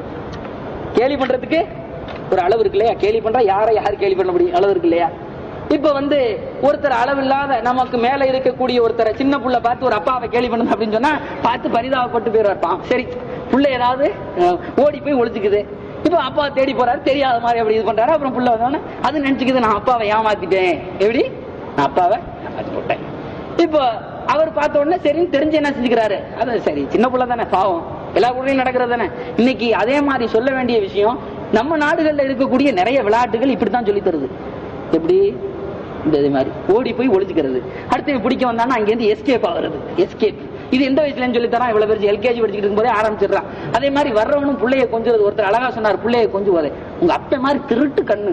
[SPEAKER 2] கேலி பண்றதுக்கு ஒரு அளவு இருக்கு இல்லையா கேலி பண்றா யாரை யார் கேலி பண்ண முடியும் அளவு இருக்கு இல்லையா இப்ப வந்து ஒருத்தர் அளவில்லாத நமக்கு மேல இருக்கக்கூடிய ஒருத்தரை சின்ன புள்ள பார்த்து ஒரு அப்பாவை கேலி பண்ணுது அப்படின்னு சொன்னா பார்த்து பரிதாபப்பட்டு போய் இருப்பான் சரி புள்ள ஏதாவது அஹ், ஓடி போய் ஒளிச்சுக்குது இப்ப அப்பா தேடி போறாரு தெரியாத மாதிரி அப்படி இது பண்றாரு அப்புறம் புள்ள வந்தோடனே அது நினைச்சுக்குது நான் அப்பாவை ஏமாத்திட்டேன் எப்படி நான் அப்பாவை ஏமாத்தி போட்டேன் இப்போ அவர் பார்த்த உடனே சரின்னு தெரிஞ்சு என்ன செஞ்சுக்கிறாரு அது சரி சின்ன புள்ள தானே பாவம் எல்லா ஊர்லயும் நடக்கிறது தானே இன்னைக்கு அதே மாதிரி சொல்ல வேண்டிய விஷயம் நம்ம நாடுகள்ல இருக்கக்கூடிய நிறைய விளையாட்டுகள் இப்படித்தான் சொல்லி தருது எப்படி இந்த இது மாதிரி ஓடி போய் ஒளிஞ்சுக்கிறது அடுத்து பிடிக்க வந்தான்னா அங்கேருந்து எஸ்கேப் ஆகுறது எஸ்கேப் இது எந்த வயசுலன்னு சொல்லி தரான் இவ்வளவு பேர் எல்கேஜி படிச்சுட்டு இருக்கும்போதே ஆரம்பிச்சிடுறான் அதே மாதிரி வர்றவனும் பிள்ளைய கொஞ்சம் ஒருத்தர் அழகா சொன்னார் பிள்ளைய கொஞ்சம் போதே உங்க அப்பா மாதிரி திருட்டு கண்ணு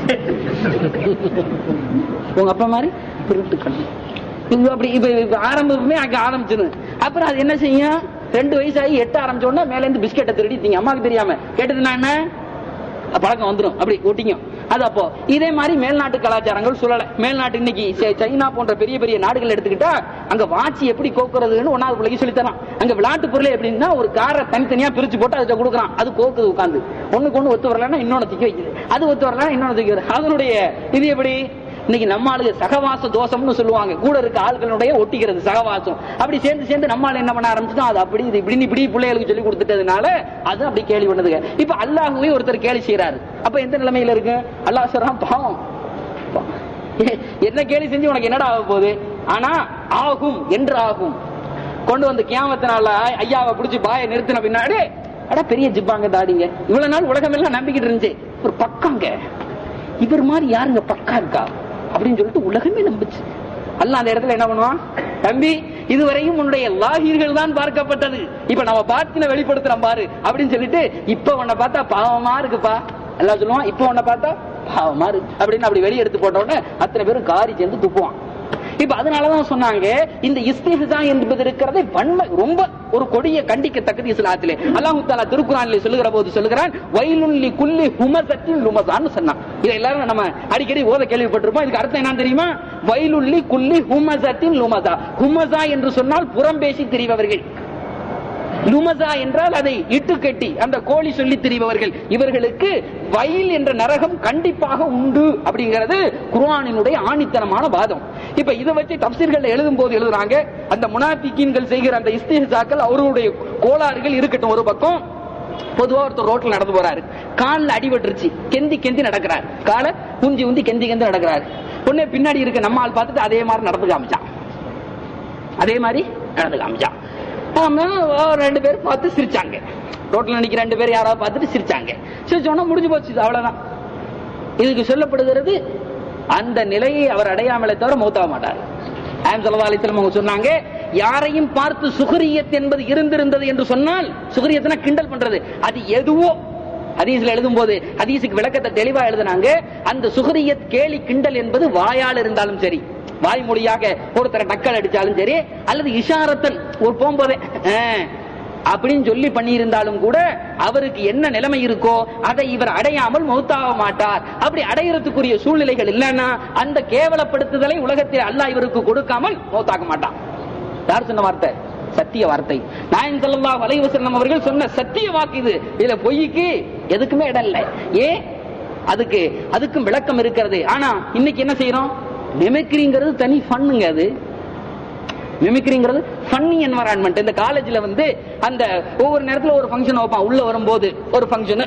[SPEAKER 2] உங்க அப்பா மாதிரி திருட்டு கண்ணு இங்க அப்படி இப்ப இப்ப ஆரம்பமே அங்க ஆரம்பிச்சிரு அப்புறம் அது என்ன செய்யும் ரெண்டு வயசாகி எட்டு ஆரம்பிச்ச உடனே மேல இருந்து பிஸ்கெட்டை திருடி திங்க அம்மாக்கு தெரியாம கேட்டதுன்னா என்ன பழக்கம் வந்துடும் அப்படி ஒட்டிக்கும் அது அப்போ இதே மாதிரி மேல்நாட்டு கலாச்சாரங்கள் சொல்லல மேல்நாட்டு இன்னைக்கு சை- சைனா போன்ற பெரிய பெரிய நாடுகள் எடுத்துக்கிட்டா அங்க வாட்சி எப்படி கோக்குறதுன்னு ஒன்னாவது பிள்ளைக்கு சொல்லி தரான் அங்க விளையாட்டு பொருள் எப்படின்னா ஒரு காரை தனித்தனியா பிரிச்சு போட்டு அதை கொடுக்குறான் அது கோக்குது உட்காந்து ஒண்ணுக்கு ஒண்ணு ஒத்து வரலன்னா இன்னொன்னு தூக்கி வைக்குது அது ஒத்து வரலன்னா இன்னொன்னு தூக்கி வைக்குது அதனுடைய இது எப்படி இன்னைக்கு நம்ம ஆளுங்க சகவாச தோஷம்னு சொல்லுவாங்க கூட இருக்க ஆட்களுடைய ஒட்டிக்கிறது சகவாசம் அப்படி சேர்ந்து சேர்ந்து நம்ம ஆளு என்ன பண்ண ஆரம்பிச்சிட்டோம் அது அப்படி இது இப்படி இப்படி பிள்ளைகளுக்கு சொல்லி கொடுத்துட்டதுனால அது அப்படி கேலி பண்ணுதுங்க இப்ப அல்லாஹுவே ஒருத்தர் கேலி செய்யறாரு அப்ப எந்த நிலைமையில இருக்கு அல்லாஹ் சொல்றான் பாவம் பாவம். ஏ, என்ன கேலி செஞ்சு உனக்கு என்னடா ஆக போகுது ஆனா ஆகும் என்று ஆகும் கொண்டு வந்து கியாமத்தினால ஐயாவை பிடிச்சி பாயை நிறுத்தின பின்னாடி அட பெரிய ஜிப்பாங்க தாடிங்க இவ்வளவு நாள் உலகம் எல்லாம் நம்பிக்கிட்டு இருந்துச்சு ஒரு பக்காங்க இவர் மாதிரி யாருங்க பக்கா இருக்கா அப்படின்னு சொல்லிட்டு உலகமே நம்புச்சு அல்லாஹ் அந்த இடத்துல என்ன பண்ணுவான் தம்பி இதுவரையும் உன்னுடைய லாகிர்கள் தான் பார்க்கப்பட்டது இப்ப நம்ம பாத்தின வெளிப்படுத்துறோம் பாரு அப்படின்னு சொல்லிட்டு இப்ப உன்னை பார்த்தா பாவமா இருக்குப்பா எல்லாம் சொல்லுவான் இப்ப உன்னை பார்த்தா பாவமா இருக்கு அப்படின்னு அப்படி வெளியே எடுத்து போட்ட உடனே அத்தனை பேரும் காரி சேர்ந்து துப்புவான் இப்ப அதனாலதான் சொன்னாங்க இந்த இஸ்திஹா என்பது இருக்கிறதை வன்மை ரொம்ப ஒரு கொடிய கண்டிக்கத்தக்கது இஸ்லாத்திலே அல்லாஹு தாலா திருக்குறானிலே சொல்லுகிற போது சொல்லுகிறான் வயலுள்ளி குல்லி ஹுமசத்தின் லுமசான்னு சொன்னான் இதை எல்லாரும் நம்ம அடிக்கடி ஓத கேள்விப்பட்டிருப்போம் இதுக்கு அர்த்தம் என்னன்னு தெரியுமா வயலுள்ளி குல்லி ஹுமசத்தின் லுமசா ஹுமசா என்று சொன்னால் புறம் பேசி திரிபவர்கள் லுமசா என்றால் அதை இட்டு கட்டி அந்த கோழி சொல்லி திரிபவர்கள் இவர்களுக்கு வயல் என்ற நரகம் கண்டிப்பாக உண்டு அப்படிங்கிறது குர்ஆனினுடைய ஆணித்தனமான வாதம் இப்ப இதை வச்சு தப்சீர்கள் எழுதும் போது எழுதுறாங்க அந்த முனாபிக்கீன்கள் செய்கிற அந்த இஸ்திஹாக்கள் அவர்களுடைய கோளாறுகள் இருக்கட்டும் ஒரு பக்கம் பொதுவா ஒருத்தர் ரோட்ல நடந்து போறாரு கால்ல அடிபட்டுருச்சு கெந்தி கெந்தி நடக்கிறார் காலை உந்தி உந்தி கெந்தி கெந்தி நடக்கிறாரு உடனே பின்னாடி இருக்க நம்ம ஆள் பார்த்துட்டு அதே மாதிரி நடந்து காமிச்சான் அதே மாதிரி நடந்து காமிச்சான் ஆமா, ஒரு ரெண்டு பேரும் பார்த்து சிரிச்சாங்க ரோட்ல நினைக்கிற ரெண்டு பேர் யாராவது பார்த்துட்டு சிரிச்சாங்க சிரிச்சோன்னா முடிஞ்சு போச்சு இது அவ்வளவுதான் இதுக்கு சொல்லப்படுகிறது அந்த நிலையை அவர் அடையாமலே தவிர மௌத்தாக மாட்டார் ஆயம் சல்லா அலிஸ்லம் அவங்க சொன்னாங்க யாரையும் பார்த்து சுகரியத் என்பது இருந்திருந்தது என்று சொன்னால் சுகரியத்னா கிண்டல் பண்றது அது எதுவோ ஹதீஸ்ல எழுதும் போது ஹதீஸுக்கு விளக்கத்தை தெளிவா எழுதுனாங்க அந்த சுகரியத் கேலி கிண்டல் என்பது வாயால் இருந்தாலும் சரி வாய்மொழியாக ஒருத்தரை டக்கல் அடிச்சாலும் சரி அல்லது இஷாரத்தன் ஒரு போகும்போதே அஹ், அப்படின்னு சொல்லி பண்ணியிருந்தாலும் கூட அவருக்கு என்ன நிலைமை இருக்கோ அதை இவர் அடையாமல் மௌத்தாக மாட்டார் அப்படி அடையறதுக்குரிய சூழ்நிலைகள் இல்லைன்னா அந்த கேவலப்படுத்துதலை உலகத்தில் அல்லாஹ் இவருக்கு கொடுக்காமல் மௌத்தாக மாட்டான் யார் சொன்ன வார்த்தை சத்திய வார்த்தை நாயன் ஸல்லல்லாஹு அலைஹி வஸல்லம் அவர்கள் சொன்ன சத்திய வாக்கு இது இதுல பொய்க்கு எதுக்குமே இடம் இல்லை ஏன் அதுக்கு அதுக்கும் விளக்கம் இருக்கிறது ஆனா இன்னைக்கு என்ன செய்யறோம் மிமிக்ரிங்கிறது தனி ஃபன்னுங்க அது மிமிக்ரிங்கிறது ஃபன்னி என்வரான்மெண்ட் இந்த காலேஜ்ல வந்து அந்த ஒவ்வொரு நேரத்துல ஒரு ஃபங்க்ஷன் வைப்பான் உள்ள வரும்போது ஒரு ஃபங்க்ஷன்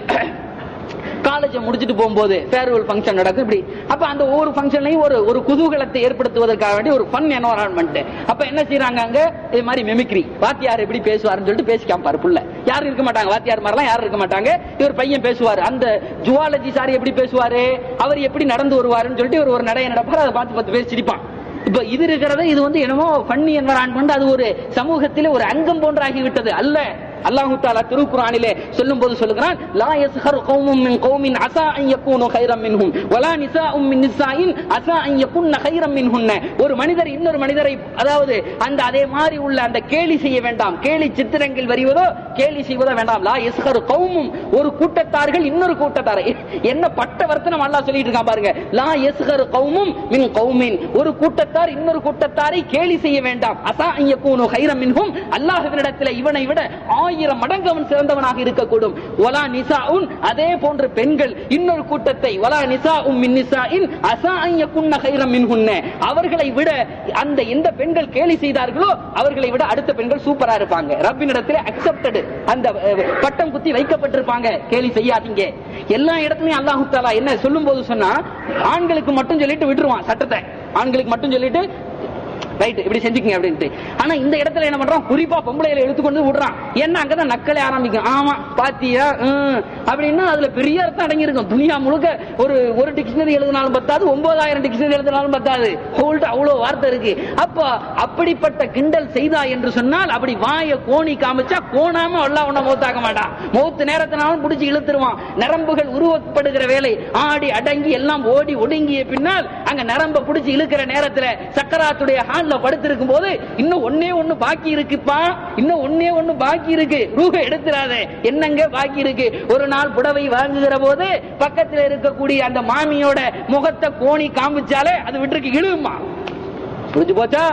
[SPEAKER 2] காலேஜ் முடிச்சிட்டு போகும்போது ஃபேர்வெல் ஃபங்க்ஷன் நடக்கும் இப்படி அப்ப அந்த ஒவ்வொரு ஃபங்க்ஷன்லையும் ஒரு ஒரு குதூகலத்தை ஏற்படுத்துவதற்காக வேண்டி ஒரு ஃபன் என்வரான்மெண்ட் அப்ப என்ன செய்யறாங்க அங்க இது மாதிரி மிமிக்ரி வாத்தியார் எப்படி பேசுவாருன்னு சொல்லிட்டு பேசி காமிப்பாரு புள்ள யாரும் இருக்க மாட்டாங்க வாத்தியார் மாதிரிலாம் யாரும் இருக்க மாட்டாங்க இவர் பையன் பேசுவாரு அந்த ஜுவாலஜி சார் எப்படி பேசுவாரு அவர் எப்படி நடந்து வருவாருன்னு சொல்லிட்டு இவர் ஒரு நடைய நடப்பாரு அதை பார்த்து பார்த்து பேசி சிரிப்பான் இப்ப இது இருக்கிறது இது வந்து என்னமோ ஃபன்னி என்வரான்மெண்ட் அது ஒரு சமூகத்திலே ஒரு அங்கம் போன்றாகி விட்டது அல்ல அல்லாஹு தாலா திருக்குறானிலே சொல்லும் போது சொல்லுகிறான் லா யஸ்ஹர் கௌமும் மின் கௌமின் அஸா அன் யகூனு கைரம் மின்ஹும் வலா நிசாஉம் மின் நிசாஇன் அஸா அன் யகுன்ன கைரம் மின்ஹுன்ன ஒரு மனிதர் இன்னொரு மனிதரை அதாவது அந்த அதே மாதிரி உள்ள அந்த கேலி செய்ய வேண்டாம் கேலி சித்திரங்கள் வருவதோ கேலி செய்வதோ வேண்டாம் லா யஸ்ஹர் கௌமும் ஒரு கூட்டத்தார்கள் இன்னொரு கூட்டத்தாரை என்ன பட்ட வர்த்தனம் அல்லாஹ் சொல்லிட்டு இருக்கான் பாருங்க லா யஸ்ஹர் கௌமும் மின் கௌமின் ஒரு கூட்டத்தார் இன்னொரு கூட்டத்தாரை கேலி செய்ய வேண்டாம் அஸா அன் யகூனு கைரம் மின்ஹும் அல்லாஹ்வினிடத்தில் இவனை விட ஆயிரம் மடங்கு அவன் சிறந்தவனாக இருக்கக்கூடும் ஒலா நிசாஉன் அதே போன்ற பெண்கள் இன்னொரு கூட்டத்தை ஒலா நிசாஉம் மின் நிசாஇன் அஸா அன் யகுன்ன கைரம் மின்ஹுன்ன அவர்களை விட அந்த எந்த பெண்கள் கேலி செய்தார்களோ அவர்களை விட அடுத்த பெண்கள் சூப்பரா இருப்பாங்க ரப்பினிடத்தில் அக்செப்டட் அந்த அஹ், பட்டம் குத்தி வைக்கப்பட்டிருப்பாங்க கேலி செய்யாதீங்க எல்லா இடத்துலயும் அல்லாஹு தாலா என்ன சொல்லும் போது சொன்னா ஆண்களுக்கு மட்டும் சொல்லிட்டு விட்டுருவான் சட்டத்தை ஆண்களுக்கு மட்டும் சொல்லிட்டு ரைட் இப்படி செஞ்சுக்கங்க அப்படின்ட்டு ஆனா இந்த இடத்துல என்ன பண்றான் குறிப்பா பொம்பளையில எடுத்துக்கொண்டு விடுறான் என்ன அங்கதான் நக்கலே ஆரம்பிக்கும் ஆமா பாத்தியா ம், அப்படின்னா அதுல பெரிய அர்த்தம் அடங்கி இருக்கும் துனியா முழுக்க ஒரு ஒரு டிக்ஷனரி எழுதினாலும் பத்தாது ஒன்பதாயிரம் டிக்ஷனரி எழுதினாலும் பத்தாது ஹோல்ட் அவ்வளவு வார்த்தை இருக்கு அப்ப அப்படிப்பட்ட கிண்டல் செய்தா என்று சொன்னால் அப்படி வாய கோணி காமிச்சா கோணாம எல்லாம் ஒண்ண மௌத்தாக்க மாட்டான் மௌத்து நேரத்தினாலும் பிடிச்சி இழுத்துருவான் நரம்புகள் உருவப்படுகிற வேலை ஆடி அடங்கி எல்லாம் ஓடி ஒடுங்கிய பின்னால் அங்க நரம்ப பிடிச்சி இழுக்கிற நேரத்துல சக்கராத்துடைய ஹால்ல படுத்திருக்கும் போது இன்னும் ஒன்னே ஒண்ணு பாக்கி இருக்குப்பா இன்னும் ஒன்னே ஒண்ணு பாக்கி இருக்கு ரூப எடுத்துறாத என்னங்க பாக்கி இருக்கு ஒரு நாள் புடவை வாங்குகிற போது பக்கத்துல இருக்கக்கூடிய அந்த மாமியோட முகத்தை கோணி காமிச்சாலே அது விட்டுருக்கு இழுமா புரிஞ்சு போச்சா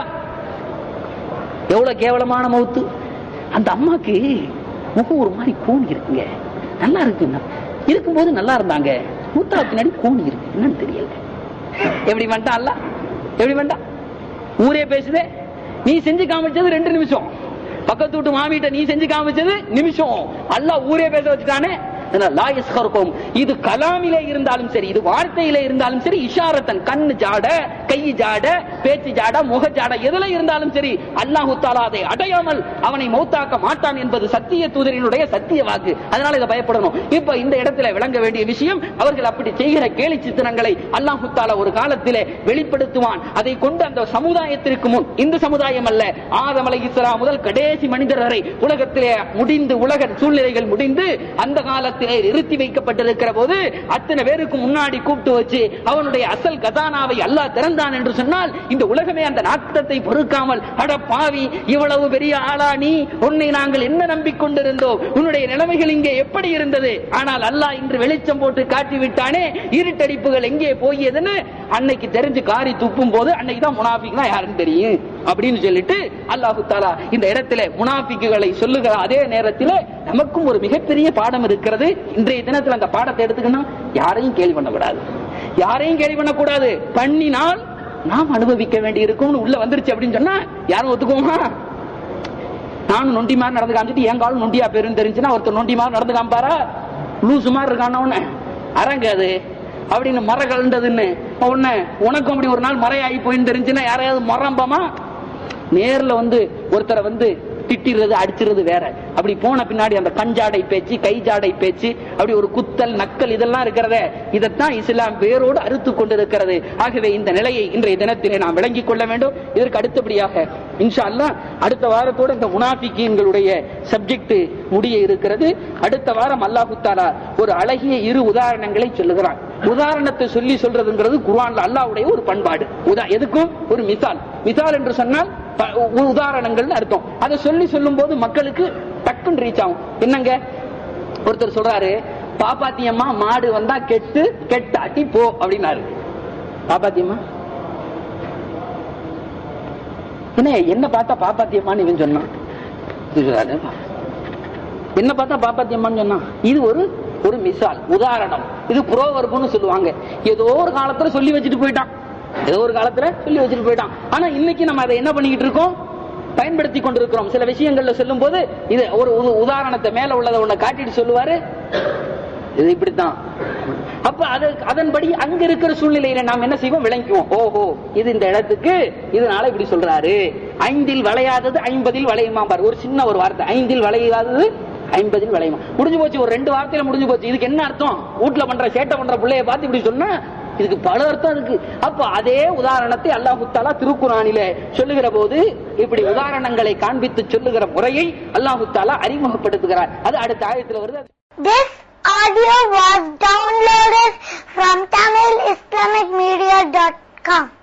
[SPEAKER 2] எவ்வளவு கேவலமான மவுத்து அந்த அம்மாக்கு முகம் ஒரு மாதிரி கோணி இருக்குங்க நல்லா இருக்குங்க இருக்கும்போது நல்லா இருந்தாங்க மூத்தா பின்னாடி கோணி இருக்கு என்னன்னு தெரியல எப்படி வேண்டாம் அல்ல எப்படி வேண்டாம் ஊரே பேசுதே நீ செஞ்சு காமிச்சது ரெண்டு நிமிஷம் பக்கத்து வீட்டு மாமிட்ட நீ செஞ்சு காமிச்சது நிமிஷம் அல்லாஹ் ஊரே பேச வச்சுட்டானே அதனால லா யஸ்கருக்கும். இது கலாமிலே இருந்தாலும் சரி இது வார்த்தையிலே இருந்தாலும் சரி இஷாரத்தன் கண்ணு ஜாட கை ஜாட பேச்சு ஜாட முக ஜாட எதுல இருந்தாலும் சரி அல்லாஹு தாலா அதை அடையாமல் அவனை மௌத்தாக்க மாட்டான் என்பது சத்திய தூதரினுடைய சத்திய வாக்கு அதனால இதை பயப்படணும் இப்ப இந்த இடத்துல விளங்க வேண்டிய விஷயம் அவர்கள் அப்படி செய்கிற கேலி சித்திரங்களை அல்லாஹு தாலா ஒரு காலத்திலே வெளிப்படுத்துவான் அதை கொண்டு அந்த சமுதாயத்திற்கு முன் இந்த சமுதாயம் அல்ல ஆதம் அலை இஸ்லாம் முதல் கடைசி மனிதர் வரை உலகத்திலே முடிந்து உலக சூழ்நிலைகள் முடிந்து அந்த காலத்திலே நிறுத்தி வைக்கப்பட்டிருக்கிற போது அத்தனை பேருக்கு முன்னாடி கூப்பிட்டு வச்சு அவனுடைய அசல் கதானாவை அல்லாஹ் திறந்தான் என்று சொன்னால் இந்த உலகமே அந்த நாட்டத்தை பொறுக்காமல் அட பாவி இவ்வளவு பெரிய ஆளா நீ உன்னை நாங்கள் என்ன நம்பிக்கொண்டிருந்தோம் உன்னுடைய நிலைமைகள் இங்கே எப்படி இருந்தது ஆனால் அல்லாஹ் இன்று வெளிச்சம் போட்டு காட்டி விட்டானே இருட்டடிப்புகள் எங்கே போயதுன்னு அன்னைக்கு தெரிஞ்சு காரி துப்பும் போது அன்னைக்கு தான் முனாஃபிக்னா யாருன்னு தெரியும் அப்படின்னு சொல்லிட்டு அல்லாஹு தாலா இந்த இடத்துல முனாஃபிக்குகளை சொல்லுகிற அதே நேரத்தில் நமக்கும் ஒரு மிகப்பெரிய பாடம் இருக்கிறது இன்றைய தினத்தில் அந்த பாடத்தை எடுத்துக்கணும் யாரையும் கேள்வி பண்ணக்கூடாது யாரையும் கேள்வி பண்ணக்கூடாது பண்ணினால் நாம் அனுபவிக்க வேண்டி இருக்கும்னு உள்ள வந்துருச்சு அப்படின்னு சொன்னா யாரும் ஒத்துக்குவோமா நானும் நொண்டி மாதிரி நடந்து காமிச்சிட்டு என் காலும் நொண்டியா பேருன்னு தெரிஞ்சுன்னா ஒருத்தர் நொண்டி மாதிரி நடந்து காமிப்பாரா லூசு மாதிரி இருக்கான உடனே அரங்க அது அப்படின்னு மர கலண்டதுன்னு உடனே உனக்கும் அப்படி ஒரு நாள் மறையாகி போயின்னு தெரிஞ்சுன்னா யாரையாவது மரம்பமா நேர்ல வந்து ஒருத்தரை வந்து திட்டிடுறது அடிச்சிருது வேற அப்படி போன பின்னாடி அந்த கஞ்சாடை பேச்சு கை ஜாடை பேச்சு அப்படி ஒரு குத்தல் நக்கல் இதெல்லாம் இருக்கிறத இதைத்தான் இஸ்லாம் வேரோடு அறுத்து கொண்டிருக்கிறது ஆகவே இந்த நிலையை இன்றைய தினத்திலே நாம் விளங்கிக் கொள்ள வேண்டும் இதற்கு அடுத்தபடியாக இன்ஷா அல்லாஹ் அடுத்த வாரத்தோட இந்த முனாஃபிக்கீன்களுடைய சப்ஜெக்ட் முடிய இருக்கிறது அடுத்த வாரம் அல்லாஹு தாலா ஒரு அழகிய இரு உதாரணங்களை சொல்லுகிறான் உதாரணத்தை சொல்லி சொல்றதுங்கிறது குர்ஆன்ல அல்லாஹ்வுடைய ஒரு பண்பாடு உதா எதுக்கும் ஒரு மிசால் மிசால் என்று சொன்னால் ப- உ- உதாரணங்கள்னு அர்த்தம் அதை சொல்லி சொல்லும் போது மக்களுக்கு டக்குன்னு ரீச் ஆகும் என்னங்க ஒருத்தர் சொல்றாரு பாப்பாத்தியம்மா மாடு வந்தா கெட்டு கெட்டாட்டி போ அப்படின்னாரு பாப்பாத்தியம்மா என்ன என்ன பார்த்தா பாப்பாத்தியம்மான்னு இவன் சொன்னான் இது சொல்றாரு. என்ன பார்த்தா பாப்பாத்தியம்மான்னு சொன்னான் இது ஒரு ஒரு மிசால் உதாரணம் இது புரோவர்புன்னு சொல்லுவாங்க ஏதோ ஒரு காலத்துல சொல்லி வச்சுட்டு போயிட்டான் ஏதோ ஒரு காலத்துல சொல்லி வச்சுட்டு போயிட்டான் ஆனா இன்னைக்கு நம்ம அதை என்ன பண்ணிக்கிட்டு இருக்கோம் பயன்படுத்தி கொண்டிருக்கிறோம் சில விஷயங்கள்ல சொல்லும் போது இது ஒரு உ- உதாரணத்தை மேல உள்ளதை ஒண்ண காட்டிட்டு சொல்லுவாரு இது இப்படித்தான் அப்ப அது அதன்படி அங்க இருக்கிற சூழ்நிலையில நாம் என்ன செய்வோம் விளங்குவோம் ஓஹோ இது இந்த இடத்துக்கு இதனால இப்படி சொல்றாரு ஐந்தில் வளையாதது ஐம்பதில் வளையுமா பாரு ஒரு சின்ன ஒரு வார்த்தை ஐந்தில் வளையாதது ஐம்பதில் வளையுமா முடிஞ்சு போச்சு ஒரு ரெண்டு வார்த்தையில முடிஞ்சு போச்சு இதுக்கு என்ன அர்த்தம் வீட்டுல பண்ற சேட்டை பண்ற பிள்ளைய பார்த்து இப்படி சொன்னா இதுக்கு பல அர்த்தம் இருக்கு அப்ப அதே உதாரணத்தை அல்லாஹு தாலா திருக்குறானிலே சொல்லுகிற போது இப்படி உதாரணங்களை காண்பித்து சொல்லுகிற முறையை அல்லாஹு தாலா அறிமுகப்படுத்துகிறார் அது அடுத்த ஆயத்துல வருது
[SPEAKER 3] This audio was downloaded from TamilIslamicMedia.com.